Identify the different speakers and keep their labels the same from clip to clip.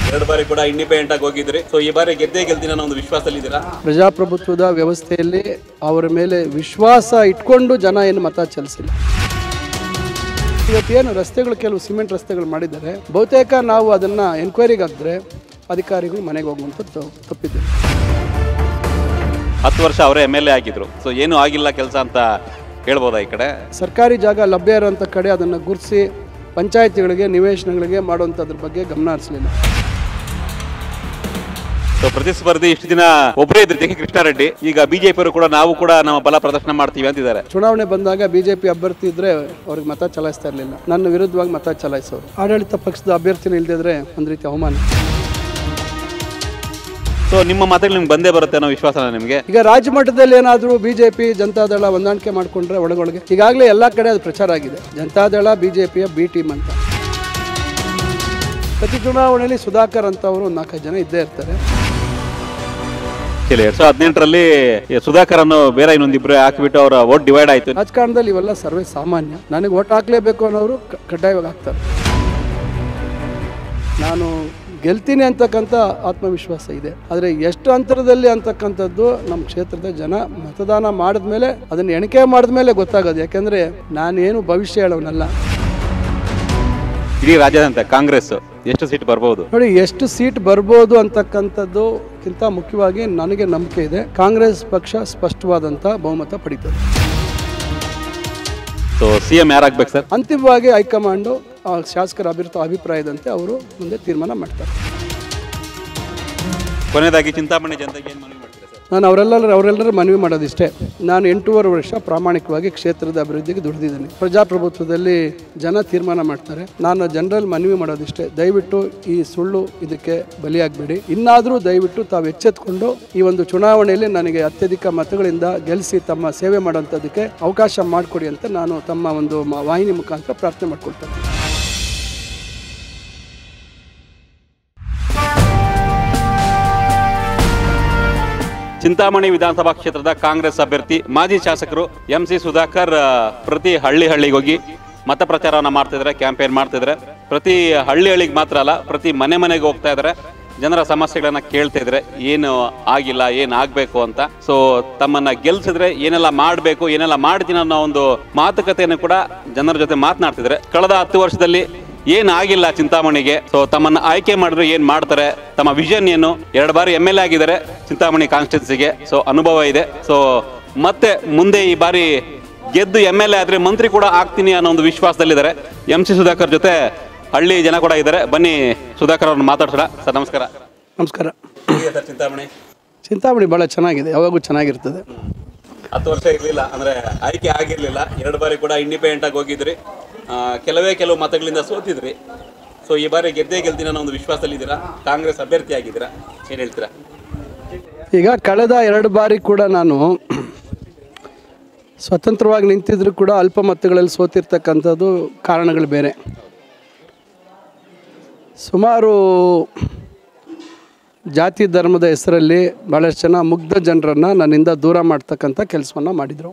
Speaker 1: ಎರಡು ಬಾರಿ ಕೂಡ ಇಂಡಿಪೆಂಡೆಂಟ್ ಆಗಿ ಹೋಗಿದ್ರಿ ಸೊ ಈ ಬಾರಿ ಗೆದ್ದೇ ಗೆಲ್ತೀನಿ ಅನ್ನೋ ಒಂದು ವಿಶ್ವಾಸದಲ್ಲಿ ಇದ್ದೀರಾ
Speaker 2: ಪ್ರಜಾಪ್ರಭುತ್ವದ ವ್ಯವಸ್ಥೆಯಲ್ಲಿ ಅವರ ಮೇಲೆ ವಿಶ್ವಾಸ ಇಟ್ಕೊಂಡು ಜನ ಏನು ಮತ ಚಲಿಸಿಲ್ಲ ಇವತ್ತೇನು ರಸ್ತೆಗಳು ಕೆಲವು ಸಿಮೆಂಟ್ ರಸ್ತೆಗಳು ಮಾಡಿದ್ದಾರೆ ಬಹುತೇಕ ನಾವು ಅದನ್ನು ಎನ್ಕ್ವೈರಿಗೆ ಹಾಕಿದ್ರೆ ಅಧಿಕಾರಿಗಳು ಮನೆಗೆ ಹೋಗುವಂಥದ್ದು ತಪ್ಪಿದೆ
Speaker 1: ಹತ್ತು ವರ್ಷ ಅವರೇ ಎಮ್ ಎಲ್ ಎ ಆಗಿದ್ರು ಸೊ ಏನು ಆಗಿಲ್ಲ ಕೆಲಸ ಅಂತ ಹೇಳ್ಬೋದಾ ಈ ಕಡೆ
Speaker 2: ಸರ್ಕಾರಿ ಜಾಗ ಲಭ್ಯ ಇರೋಂಥ ಕಡೆ ಅದನ್ನು ಗುರುತಿಸಿ ಪಂಚಾಯತಿಗಳಿಗೆ ನಿವೇಶನಗಳಿಗೆ ಮಾಡುವಂಥದ್ರ ಬಗ್ಗೆ ಗಮನ ಹರಿಸಲಿಲ್ಲ
Speaker 1: ಸೊ ಪ್ರತಿಸ್ಪರ್ಧಿ ಇಷ್ಟು ದಿನ ಒಬ್ಬರೇ ಇದ್ರು ಜೆ ಕೆ ಕೃಷ್ಣಾರೆಡ್ಡಿ ಈಗ ಬಿಜೆಪಿ ಅವರು ಕೂಡ ನಾವು ಕೂಡ ನಮ್ಮ ಬಲ ಪ್ರದರ್ಶನ ಮಾಡ್ತೀವಿ ಅಂತಿದ್ದಾರೆ
Speaker 2: ಚುನಾವಣೆ ಬಂದಾಗ ಬಿ ಜೆ ಪಿ ಅಭ್ಯರ್ಥಿ ಇದ್ದರೆ ಅವ್ರಿಗೆ ಮತ ಚಲಾಯಿಸ್ತಾ ಇರಲಿಲ್ಲ ನನ್ನ ವಿರುದ್ಧವಾಗಿ ಮತ ಚಲಾಯಿಸೋರು ಆಡಳಿತ ಪಕ್ಷದ ಅಭ್ಯರ್ಥಿನ ಇಲ್ಲದಿದ್ರೆ ಒಂದು ರೀತಿ ಅವಮಾನ
Speaker 1: ಸೊ ನಿಮ್ಮ ಮತಗಳು ನಿಮ್ಗೆ ಬಂದೇ ಬರುತ್ತೆ ಅನ್ನೋ ವಿಶ್ವಾಸನ ನಿಮಗೆ
Speaker 2: ಈಗ ರಾಜ್ಯ ಮಟ್ಟದಲ್ಲಿ ಏನಾದರೂ ಬಿ ಜೆ ಪಿ ಜನತಾದಳ ಹೊಂದಾಣಿಕೆ ಮಾಡಿಕೊಂಡ್ರೆ ಒಳಗೊಳಗೆ ಈಗಾಗಲೇ ಎಲ್ಲ ಕಡೆ ಅದು ಪ್ರಚಾರ ಆಗಿದೆ ಜನತಾದಳ ಬಿ ಜೆ ಪಿಯ ಬಿ ಟೀಮ್ ಅಂತ ಪ್ರತಿ ಚುನಾವಣೆಯಲ್ಲಿ ಸುಧಾಕರ್ ಅಂತ ಅವರು ಒಂದು ನಾಲ್ಕೈದು ಜನ ಇದ್ದೇ ಇರ್ತಾರೆ
Speaker 1: ಎರಡ್ ಸಾವಿರದ ಹದಿನೆಂಟರಲ್ಲಿ ಸುಧಾಕರ್ ಅನ್ನೋ ಬೇರೆ ಇನ್ನೊಂದಿಬ್ರು ಹಾಕಿಬಿಟ್ಟು ಅವರ ವೋಟ್ ಡಿವೈಡ್ ಆಯ್ತು
Speaker 2: ರಾಜಕಾರಣದಲ್ಲಿ ಇವೆಲ್ಲ ಸರ್ವೇ ಸಾಮಾನ್ಯ ನನಗೆ ಓಟ್ ಹಾಕ್ಲೇಬೇಕು ಅನ್ನೋರು ಕ- ಕಡ್ಡಾಯವಾಗಿ ಹಾಕ್ತಾರೆ ನಾನು ಗೆಲ್ತೀನಿ ಅಂತಕ್ಕಂಥ ಆತ್ಮವಿಶ್ವಾಸ ಇದೆ ಆದರೆ ಎಷ್ಟು ಅಂತರದಲ್ಲಿ ಅಂತಕ್ಕಂಥದ್ದು ನಮ್ಮ ಕ್ಷೇತ್ರದ ಜನ ಮತದಾನ ಮಾಡಿದ್ಮೇಲೆ ಅದನ್ನು ಎಣಿಕೆ ಮಾಡಿದ್ಮೇಲೆ ಗೊತ್ತಾಗೋದು ಯಾಕೆಂದರೆ ನಾನೇನು ಭವಿಷ್ಯ ಹೇಳೋನಲ್ಲ
Speaker 1: ಇಡೀ ರಾಜ್ಯಾದ್ಯಂತ ಕಾಂಗ್ರೆಸ್ ಎಷ್ಟು ಸೀಟ್ ಬರ್ಬೋದು
Speaker 2: ನೋಡಿ ಎಷ್ಟು ಸೀಟ್ ಬರ್ಬೋದು ಅಂತಕ್ಕಂಥದ್ದುಕ್ಕಿಂತ ಮುಖ್ಯವಾಗಿ ನನಗೆ ನಂಬಿಕೆ ಇದೆ ಕಾಂಗ್ರೆಸ್ ಪಕ್ಷ ಸ್ಪಷ್ಟವಾದಂಥ ಬಹುಮತ ಪಡೀತದೆ
Speaker 1: ಸೊ ಸಿ ಎಂ ಯಾರಾಗ್ಬೇಕು ಸರ್
Speaker 2: ಅಂತಿಮವಾಗಿ ಹೈಕಮಾಂಡು ಆ ಶಾಸಕರ ಅಭಿವೃದ್ಧಿ ಅಭಿಪ್ರಾಯದಂತೆ ಅವರು ಮುಂದೆ ತೀರ್ಮಾನ ಮಾಡ್ತಾರೆ
Speaker 1: ಕೊನೆಯದಾಗಿ ಚಿಂತಾಮಣಿ ಜನತೆಗೆ ಏನು ಮನವಿ ಮಾಡ್ತೀರಾ ಸರ್
Speaker 2: ನಾನು ಅವರೆಲ್ಲರೂ ಅವರೆಲ್ಲರೂ ಮನವಿ ಮಾಡೋದಿಷ್ಟೇ ನಾನು ಎಂಟೂವರೆ ವರ್ಷ ಪ್ರಾಮಾಣಿಕವಾಗಿ ಕ್ಷೇತ್ರದ ಅಭಿವೃದ್ಧಿಗೆ ದುಡಿದಿದ್ದೀನಿ ಪ್ರಜಾಪ್ರಭುತ್ವದಲ್ಲಿ ಜನ ತೀರ್ಮಾನ ಮಾಡ್ತಾರೆ ನಾನು ಜನರಲ್ ಮನವಿ ಮಾಡೋದಿಷ್ಟೇ ದಯವಿಟ್ಟು ಈ ಸುಳ್ಳು ಇದಕ್ಕೆ ಬಲಿಯಾಗಬೇಡಿ ಇನ್ನಾದರೂ ದಯವಿಟ್ಟು ತಾವು ಎಚ್ಚೆತ್ಕೊಂಡು ಈ ಒಂದು ಚುನಾವಣೆಯಲ್ಲಿ ನನಗೆ ಅತ್ಯಧಿಕ ಮತಗಳಿಂದ ಗೆಲ್ಲಿಸಿ ತಮ್ಮ ಸೇವೆ ಮಾಡೋಂಥದ್ದಕ್ಕೆ ಅವಕಾಶ ಮಾಡಿಕೊಡಿ ಅಂತ ನಾನು ತಮ್ಮ ಒಂದು ಮ- ವಾಹಿನಿ ಮುಖಾಂತರ ಪ್ರಾರ್ಥನೆ ಮಾಡ್ಕೊಳ್ತೇನೆ
Speaker 1: ಚಿಂತಾಮಣಿ ವಿಧಾನಸಭಾ ಕ್ಷೇತ್ರದ ಕಾಂಗ್ರೆಸ್ ಅಭ್ಯರ್ಥಿ ಮಾಜಿ ಶಾಸಕರು ಎಂ ಸಿ ಸುಧಾಕರ್ ಆ, ಪ್ರತಿ ಹಳ್ಳಿ ಹಳ್ಳಿಗೆ ಹೋಗಿ ಮತ ಪ್ರಚಾರವನ್ನ ಮಾಡ್ತಿದ್ದಾರೆ ಕ್ಯಾಂಪೇನ್ ಮಾಡ್ತಿದ್ದಾರೆ ಪ್ರತಿ ಹಳ್ಳಿ ಹಳ್ಳಿಗೆ ಮಾತ್ರ ಅಲ್ಲ ಪ್ರತಿ ಮನೆ ಮನೆಗೆ ಹೋಗ್ತಾ ಇದ್ದಾರೆ ಜನರ ಸಮಸ್ಯೆಗಳನ್ನ ಕೇಳ್ತಾ ಇದ್ರೆ ಏನು ಆಗಿಲ್ಲ ಏನ್ ಆಗ್ಬೇಕು ಅಂತ ಸೊ ತಮ್ಮನ್ನ ಗೆಲ್ಸಿದ್ರೆ ಏನೆಲ್ಲ ಮಾಡಬೇಕು ಏನೆಲ್ಲ ಮಾಡ್ತೀನಿ ಅನ್ನೋ ಒಂದು ಮಾತುಕತೆಯನ್ನು ಕೂಡ ಜನರ ಜೊತೆ ಮಾತನಾಡ್ತಿದ್ರೆ ಕಳೆದ ಹತ್ತು ವರ್ಷದಲ್ಲಿ ಏನ್ ಆಗಿಲ್ಲ ಚಿಂತಾಮಣಿಗೆ ಸೊ ತಮ್ಮನ್ನ ಆಯ್ಕೆ ಮಾಡಿದ್ರೆ ಏನ್ ಮಾಡ್ತಾರೆ ತಮ್ಮ ವಿಷನ್ ಏನು ಎರಡು ಬಾರಿ ಎಮ್ ಎಲ್ ಎ ಆಗಿದ್ದಾರೆ ಚಿಂತಾಮಣಿ ಕಾನ್ಸ್ಟಿಟ್ಯೂನ್ಸಿಗೆ ಸೊ ಅನುಭವ ಇದೆ ಸೊ ಮತ್ತೆ ಮುಂದೆ ಈ ಬಾರಿ ಗೆದ್ದು ಎಮ್ ಎಲ್ ಎ ಆದ್ರೆ ಮಂತ್ರಿ ಕೂಡ ಆಗ್ತೀನಿ ಅನ್ನೋ ಒಂದು ವಿಶ್ವಾಸದಲ್ಲಿದ್ದಾರೆ ಎಂ ಸಿ ಸುಧಾಕರ್ ಜೊತೆ ಹಳ್ಳಿ ಜನ ಕೂಡ ಇದ್ದಾರೆ ಬನ್ನಿ ಸುಧಾಕರ್ ಅವ್ರನ್ನ ಮಾತಾಡ್ಸೋಣ ಸರ್ ನಮಸ್ಕಾರ
Speaker 2: ನಮಸ್ಕಾರ
Speaker 1: ಸರ್ ಚಿಂತಾಮಣಿ
Speaker 2: ಚಿಂತಾಮಣಿ ಭಾಳ ಚೆನ್ನಾಗಿದೆ ಯಾವಾಗೂ ಚೆನ್ನಾಗಿರ್ತದೆ
Speaker 1: ಹತ್ತು ವರ್ಷ ಇರಲಿಲ್ಲ ಅಂದ್ರೆ ಆಯ್ಕೆ ಆಗಿರ್ಲಿಲ್ಲ ಎರಡು ಬಾರಿ ಕೂಡ ಇಂಡಿಪೆಂಡೆಂಟ್ ಆಗಿ ಹೋಗಿದ್ರಿ ಆ, ಕೆಲವೇ ಕೆಲವು ಮತಗಳಿಂದ ಸೋತಿದ್ರಿ ಸೊ ಈ ಬಾರಿ ಗೆದ್ದೇ ಗೆಲ್ತೀನಿ ಅನ್ನೋ ಒಂದು ವಿಶ್ವಾಸದಲ್ಲಿ ಇದ್ದೀರಾ ಕಾಂಗ್ರೆಸ್ ಅಭ್ಯರ್ಥಿ ಆಗಿದ್ದೀರಾ ಏನ್ ಹೇಳ್ತೀರಾ
Speaker 2: ಈಗ ಕಳೆದ ಎರಡು ಬಾರಿ ಕೂಡ ನಾನು ಸ್ವತಂತ್ರವಾಗಿ ನಿಂತಿದ್ರು ಕೂಡ ಅಲ್ಪ ಮತಗಳಲ್ಲಿ ಸೋತಿರ್ತಕ್ಕಂಥದ್ದು ಕಾರಣಗಳು ಬೇರೆ ಸುಮಾರು ಜಾತಿ ಧರ್ಮದ ಹೆಸರಲ್ಲಿ ಭಾಳಷ್ಟು ಜನ ಮುಗ್ಧ ಜನರನ್ನು ನನ್ನಿಂದ ದೂರ ಮಾಡ್ತಕ್ಕಂಥ ಕೆಲಸವನ್ನು ಮಾಡಿದರು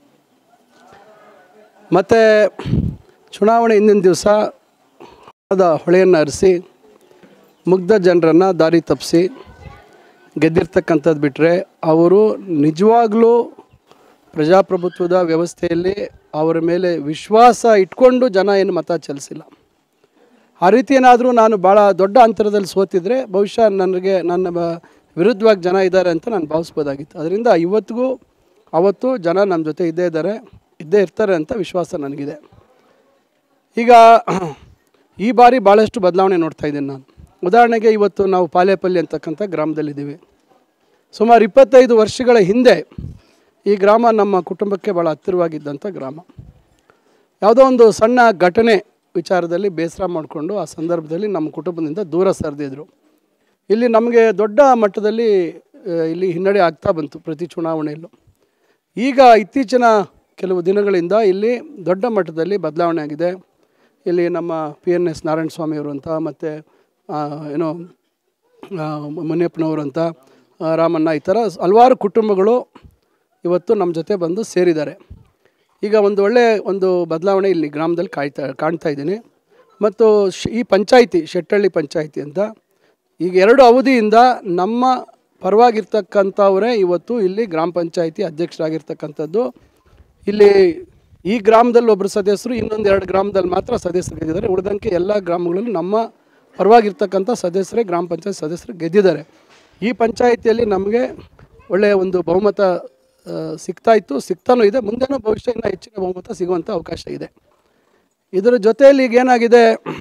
Speaker 2: ಮತ್ತು ಚುನಾವಣೆ ಹಿಂದಿನ ದಿವಸ ಹಣದ ಹೊಳೆಯನ್ನು ಹರಿಸಿ ಮುಗ್ಧ ಜನರನ್ನು ದಾರಿ ತಪ್ಪಿಸಿ ಗೆದ್ದಿರ್ತಕ್ಕಂಥದ್ದು ಬಿಟ್ಟರೆ ಅವರು ನಿಜವಾಗ್ಲೂ ಪ್ರಜಾಪ್ರಭುತ್ವದ ವ್ಯವಸ್ಥೆಯಲ್ಲಿ ಅವರ ಮೇಲೆ ವಿಶ್ವಾಸ ಇಟ್ಕೊಂಡು ಜನ ಏನು ಮತ ಚಲಿಸಿಲ್ಲ ಆ ರೀತಿ ಏನಾದರೂ ನಾನು ಭಾಳ ದೊಡ್ಡ ಅಂತರದಲ್ಲಿ ಸೋತಿದ್ರೆ ಬಹುಶಃ ನನಗೆ ನನ್ನ ಬ- ವಿರುದ್ಧವಾಗಿ ಜನ ಇದ್ದಾರೆ ಅಂತ ನಾನು ಭಾವಿಸ್ಬೋದಾಗಿತ್ತು ಅದರಿಂದ ಇವತ್ತಿಗೂ ಅವತ್ತು ಜನ ನಮ್ಮ ಜೊತೆ ಇದ್ದೇ ಇದ್ದಾರೆ ಇದ್ದೇ ಇರ್ತಾರೆ ಅಂತ ವಿಶ್ವಾಸ ನನಗಿದೆ ಈಗ ಈ ಬಾರಿ ಭಾಳಷ್ಟು ಬದಲಾವಣೆ ನೋಡ್ತಾ ಇದ್ದೀನಿ ನಾನು ಉದಾಹರಣೆಗೆ ಇವತ್ತು ನಾವು ಪಾಲೇಪಲ್ಲಿ ಅಂತಕ್ಕಂಥ ಗ್ರಾಮದಲ್ಲಿದ್ದೀವಿ ಸುಮಾರು ಇಪ್ಪತ್ತೈದು ವರ್ಷಗಳ ಹಿಂದೆ ಈ ಗ್ರಾಮ ನಮ್ಮ ಕುಟುಂಬಕ್ಕೆ ಭಾಳ ಹತ್ತಿರವಾಗಿದ್ದಂಥ ಗ್ರಾಮ ಯಾವುದೋ ಒಂದು ಸಣ್ಣ ಘಟನೆ ವಿಚಾರದಲ್ಲಿ ಬೇಸರ ಮಾಡಿಕೊಂಡು ಆ ಸಂದರ್ಭದಲ್ಲಿ ನಮ್ಮ ಕುಟುಂಬದಿಂದ ದೂರ ಸರಿದಿದ್ರು ಇಲ್ಲಿ ನಮಗೆ ದೊಡ್ಡ ಮಟ್ಟದಲ್ಲಿ ಆ, ಇಲ್ಲಿ ಹಿನ್ನಡೆ ಆಗ್ತಾ ಬಂತು ಪ್ರತಿ ಚುನಾವಣೆಯಲ್ಲೂ ಈಗ ಇತ್ತೀಚಿನ ಕೆಲವು ದಿನಗಳಿಂದ ಇಲ್ಲಿ ದೊಡ್ಡ ಮಟ್ಟದಲ್ಲಿ ಬದಲಾವಣೆ ಆಗಿದೆ ಇಲ್ಲಿ ನಮ್ಮ ಪಿ ಎನ್ ಎಸ್ ನಾರಾಯಣ ಸ್ವಾಮಿಯವರು ಅಂತ ಮತ್ತು ಏನೋ ಆ, ಮುನಿಯಪ್ಪನವರು ಅಂತ ಆ, ರಾಮಣ್ಣ ಈ ಥರ ಹಲವಾರು ಕುಟುಂಬಗಳು ಇವತ್ತು ನಮ್ಮ ಜೊತೆ ಬಂದು ಸೇರಿದ್ದಾರೆ ಈಗ ಒಂದು ಒಳ್ಳೆಯ ಒಂದು ಬದಲಾವಣೆ ಇಲ್ಲಿ ಗ್ರಾಮದಲ್ಲಿ ಕಾಯ್ತಾ ಕಾಣ್ತಾ ಇದ್ದೀನಿ ಮತ್ತು ಶ್- ಈ ಪಂಚಾಯಿತಿ ಶೆಟ್ಟಳ್ಳಿ ಪಂಚಾಯಿತಿ ಅಂತ ಈಗ ಎರಡು ಅವಧಿಯಿಂದ ನಮ್ಮ ಪರವಾಗಿರ್ತಕ್ಕಂಥವರೇ ಇವತ್ತು ಇಲ್ಲಿ ಗ್ರಾಮ ಪಂಚಾಯಿತಿ ಅಧ್ಯಕ್ಷರಾಗಿರ್ತಕ್ಕಂಥದ್ದು ಇಲ್ಲಿ ಈ ಗ್ರಾಮದಲ್ಲಿ ಒಬ್ಬರು ಸದಸ್ಯರು ಇನ್ನೊಂದು ಎರಡು ಗ್ರಾಮದಲ್ಲಿ ಮಾತ್ರ ಸದಸ್ಯರು ಗೆದ್ದಿದ್ದಾರೆ ಉಳಿದಂತೆ ಎಲ್ಲ ಗ್ರಾಮಗಳಲ್ಲೂ ನಮ್ಮ ಪರವಾಗಿರ್ತಕ್ಕಂಥ ಸದಸ್ಯರೇ ಗ್ರಾಮ ಪಂಚಾಯತ್ ಸದಸ್ಯರು ಗೆದ್ದಿದ್ದಾರೆ ಈ ಪಂಚಾಯಿತಿಯಲ್ಲಿ ನಮಗೆ ಒಳ್ಳೆಯ ಒಂದು ಬಹುಮತ ಆ, ಸಿಗ್ತಾ ಇತ್ತು ಸಿಗ್ತಾನೂ ಇದೆ ಮುಂದೆನೂ ಭವಿಷ್ಯ ಇನ್ನೂ ಹೆಚ್ಚಿನ ಬಹುಮತ ಸಿಗುವಂಥ ಅವಕಾಶ ಇದೆ ಇದರ ಜೊತೆಯಲ್ಲಿ ಈಗ ಏನಾಗಿದೆ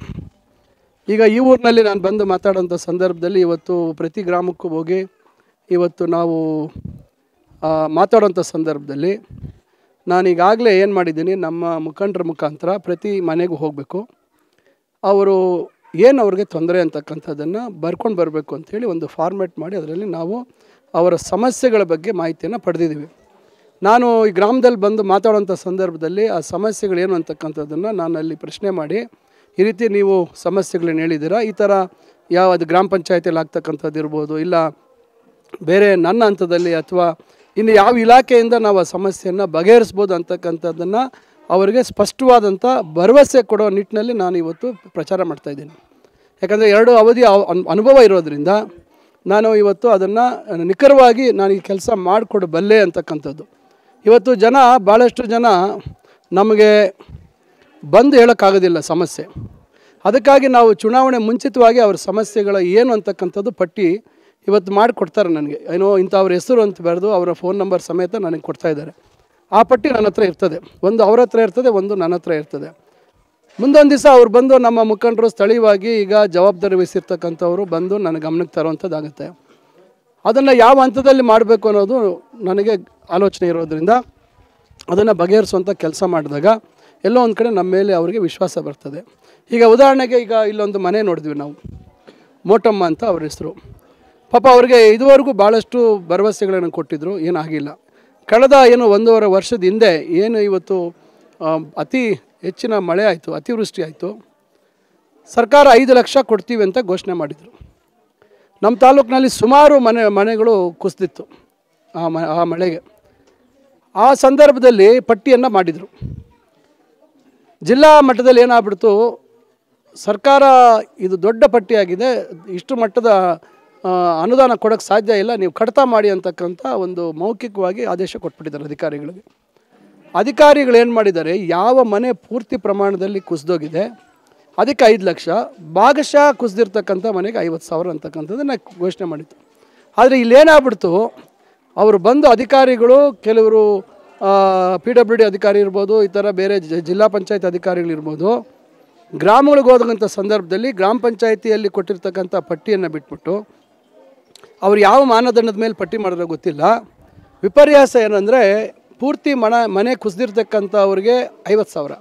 Speaker 2: ಈಗ ಈ ಊರಿನಲ್ಲಿ ನಾನು ಬಂದು ಮಾತಾಡೋಂಥ ಸಂದರ್ಭದಲ್ಲಿ ಇವತ್ತು ಪ್ರತಿ ಗ್ರಾಮಕ್ಕೂ ಹೋಗಿ ಇವತ್ತು ನಾವು ಆ, ಮಾತಾಡೋಂಥ ಸಂದರ್ಭದಲ್ಲಿ ನಾನು ಈಗಾಗಲೇ ಏನು ಮಾಡಿದ್ದೀನಿ ನಮ್ಮ ಮುಖಂಡರ ಮುಖಾಂತರ ಪ್ರತಿ ಮನೆಗೂ ಹೋಗಬೇಕು ಅವರು ಏನು ಅವ್ರಿಗೆ ತೊಂದರೆ ಅಂತಕ್ಕಂಥದ್ದನ್ನು ಬರ್ಕೊಂಡು ಬರಬೇಕು ಅಂಥೇಳಿ ಒಂದು ಫಾರ್ಮೆಟ್ ಮಾಡಿ ಅದರಲ್ಲಿ ನಾವು ಅವರ ಸಮಸ್ಯೆಗಳ ಬಗ್ಗೆ ಮಾಹಿತಿಯನ್ನು ಪಡೆದಿದ್ದೀವಿ ನಾನು ಈ ಗ್ರಾಮದಲ್ಲಿ ಬಂದು ಮಾತಾಡೋಂಥ ಸಂದರ್ಭದಲ್ಲಿ ಆ ಸಮಸ್ಯೆಗಳೇನು ಅಂತಕ್ಕಂಥದ್ದನ್ನು ನಾನು ಅಲ್ಲಿ ಪ್ರಶ್ನೆ ಮಾಡಿ ಈ ರೀತಿ ನೀವು ಸಮಸ್ಯೆಗಳನ್ನ ಹೇಳಿದ್ದೀರಾ ಈ ಥರ ಯಾವುದು ಗ್ರಾಮ ಪಂಚಾಯತಿಯಲ್ಲಿ ಆಗ್ತಕ್ಕಂಥದ್ದು ಇರ್ಬೋದು ಇಲ್ಲ ಬೇರೆ ನನ್ನ ಹಂತದಲ್ಲಿ ಅಥವಾ ಇನ್ನು ಯಾವ ಇಲಾಖೆಯಿಂದ ನಾವು ಆ ಸಮಸ್ಯೆಯನ್ನು ಬಗೆಹರಿಸ್ಬೋದು ಅಂತಕ್ಕಂಥದ್ದನ್ನು ಅವರಿಗೆ ಸ್ಪಷ್ಟವಾದಂಥ ಭರವಸೆ ಕೊಡೋ ನಿಟ್ಟಿನಲ್ಲಿ ನಾನು ಇವತ್ತು ಪ್ರಚಾರ ಮಾಡ್ತಾಯಿದ್ದೀನಿ ಯಾಕಂದರೆ ಎರಡು ಅವಧಿ ಅವ್- ಅನ್- ಅನುಭವ ಇರೋದ್ರಿಂದ ನಾನು ಇವತ್ತು ಅದನ್ನು ನಿಖರವಾಗಿ ನಾನು ಈ ಕೆಲಸ ಮಾಡಿಕೊಡಬಲ್ಲೆ ಅಂತಕ್ಕಂಥದ್ದು ಇವತ್ತು ಜನ ಭಾಳಷ್ಟು ಜನ ನಮಗೆ ಬಂದು ಹೇಳೋಕ್ಕಾಗೋದಿಲ್ಲ ಸಮಸ್ಯೆ ಅದಕ್ಕಾಗಿ ನಾವು ಚುನಾವಣೆ ಮುಂಚಿತವಾಗಿ ಅವ್ರ ಸಮಸ್ಯೆಗಳ ಏನು ಅಂತಕ್ಕಂಥದ್ದು ಪಟ್ಟಿ ಇವತ್ತು ಮಾಡಿಕೊಡ್ತಾರೆ ನನಗೆ ಏನೋ ಇಂಥವ್ರ ಹೆಸರು ಅಂತ ಬರೆದು ಅವರ ಫೋನ್ ನಂಬರ್ ಸಮೇತ ನನಗೆ ಕೊಡ್ತಾ ಇದ್ದಾರೆ ಆ ಪಟ್ಟಿ ನನ್ನ ಹತ್ರ ಇರ್ತದೆ ಒಂದು ಅವ್ರ ಹತ್ರ ಇರ್ತದೆ ಒಂದು ನನ್ನ ಹತ್ರ ಇರ್ತದೆ ಮುಂದೊಂದು ದಿವಸ ಅವ್ರು ಬಂದು ನಮ್ಮ ಮುಖಂಡರು ಸ್ಥಳೀಯವಾಗಿ ಈಗ ಜವಾಬ್ದಾರಿ ವಹಿಸಿರ್ತಕ್ಕಂಥವ್ರು ಬಂದು ನನ್ನ ಗಮನಕ್ಕೆ ತರುವಂಥದ್ದಾಗುತ್ತೆ ಅದನ್ನು ಯಾವ ಹಂತದಲ್ಲಿ ಮಾಡಬೇಕು ಅನ್ನೋದು ನನಗೆ ಆಲೋಚನೆ ಇರೋದ್ರಿಂದ ಅದನ್ನು ಬಗೆಹರಿಸುವಂಥ ಕೆಲಸ ಮಾಡಿದಾಗ ಎಲ್ಲೋ ಒಂದು ಕಡೆ ನಮ್ಮ ಮೇಲೆ ಅವರಿಗೆ ವಿಶ್ವಾಸ ಬರ್ತದೆ ಈಗ ಉದಾಹರಣೆಗೆ ಈಗ ಇಲ್ಲೊಂದು ಮನೆ ನೋಡಿದ್ವಿ ನಾವು ಮೋಟಮ್ಮ ಅಂತ ಅವ್ರ ಹೆಸರು ಪಾಪ ಅವ್ರಿಗೆ ಇದುವರೆಗೂ ಭಾಳಷ್ಟು ಭರವಸೆಗಳನ್ನು ಕೊಟ್ಟಿದ್ದರು ಏನಾಗಿಲ್ಲ ಕಳೆದ ಏನು ಒಂದೂವರೆ ವರ್ಷದ ಹಿಂದೆ ಏನು ಇವತ್ತು ಆ, ಅತಿ ಹೆಚ್ಚಿನ ಮಳೆ ಆಯಿತು ಅತಿವೃಷ್ಟಿ ಆಯಿತು ಸರ್ಕಾರ ಐದು ಲಕ್ಷ ಕೊಡ್ತೀವಿ ಅಂತ ಘೋಷಣೆ ಮಾಡಿದರು ನಮ್ಮ ತಾಲೂಕಿನಲ್ಲಿ ಸುಮಾರು ಮನೆ ಮನೆಗಳು ಕುಸಿದಿತ್ತು ಆ ಮ ಆ ಮಳೆಗೆ ಆ ಸಂದರ್ಭದಲ್ಲಿ ಪಟ್ಟಿಯನ್ನು ಮಾಡಿದರು ಜಿಲ್ಲಾ ಮಟ್ಟದಲ್ಲಿ ಏನಾಗ್ಬಿಡ್ತು ಸರ್ಕಾರ ಇದು ದೊಡ್ಡ ಪಟ್ಟಿಯಾಗಿದೆ ಇಷ್ಟು ಮಟ್ಟದ ಆ, ಅನುದಾನ ಕೊಡೋಕ್ಕೆ ಸಾಧ್ಯ ಇಲ್ಲ ನೀವು ಕಡಿತ ಮಾಡಿ ಅಂತಕ್ಕಂಥ ಒಂದು ಮೌಖಿಕವಾಗಿ ಆದೇಶ ಕೊಟ್ಬಿಟ್ಟಿದ್ದಾರೆ ಅಧಿಕಾರಿಗಳಿಗೆ ಅಧಿಕಾರಿಗಳು ಏನು ಮಾಡಿದ್ದಾರೆ ಯಾವ ಮನೆ ಪೂರ್ತಿ ಪ್ರಮಾಣದಲ್ಲಿ ಕುಸಿದೋಗಿದೆ ಅದಕ್ಕೆ ಐದು ಲಕ್ಷ ಭಾಗಶಃ ಕುಸಿದಿರ್ತಕ್ಕಂಥ ಮನೆಗೆ ಐವತ್ತು ಸಾವಿರ ಅಂತಕ್ಕಂಥದ್ದನ್ನು ಘೋಷಣೆ ಮಾಡಿತ್ತು ಆದರೆ ಇಲ್ಲೇನಾಗ್ಬಿಡ್ತು ಅವರು ಬಂದು ಅಧಿಕಾರಿಗಳು ಕೆಲವರು ಪಿ ಡಬ್ಲ್ಯೂ ಡಿ ಅಧಿಕಾರಿ ಇರ್ಬೋದು ಈ ಥರ ಬೇರೆ ಜ- ಜಿಲ್ಲಾ ಪಂಚಾಯತ್ ಅಧಿಕಾರಿಗಳಿರ್ಬೋದು ಗ್ರಾಮಗಳಿಗೆ ಹೋದಂಥ ಸಂದರ್ಭದಲ್ಲಿ ಗ್ರಾಮ ಪಂಚಾಯತಿಯಲ್ಲಿ ಕೊಟ್ಟಿರ್ತಕ್ಕಂಥ ಪಟ್ಟಿಯನ್ನು ಬಿಟ್ಬಿಟ್ಟು ಅವ್ರು ಯಾವ ಮಾನದಂಡದ ಮೇಲೆ ಪಟ್ಟಿ ಮಾಡಿದ್ರೆ ಗೊತ್ತಿಲ್ಲ ವಿಪರ್ಯಾಸ ಏನಂದರೆ ಪೂರ್ತಿ ಮನ ಮನೆ ಕುಸಿದಿರ್ತಕ್ಕಂಥವ್ರಿಗೆ ಐವತ್ತು ಸಾವಿರ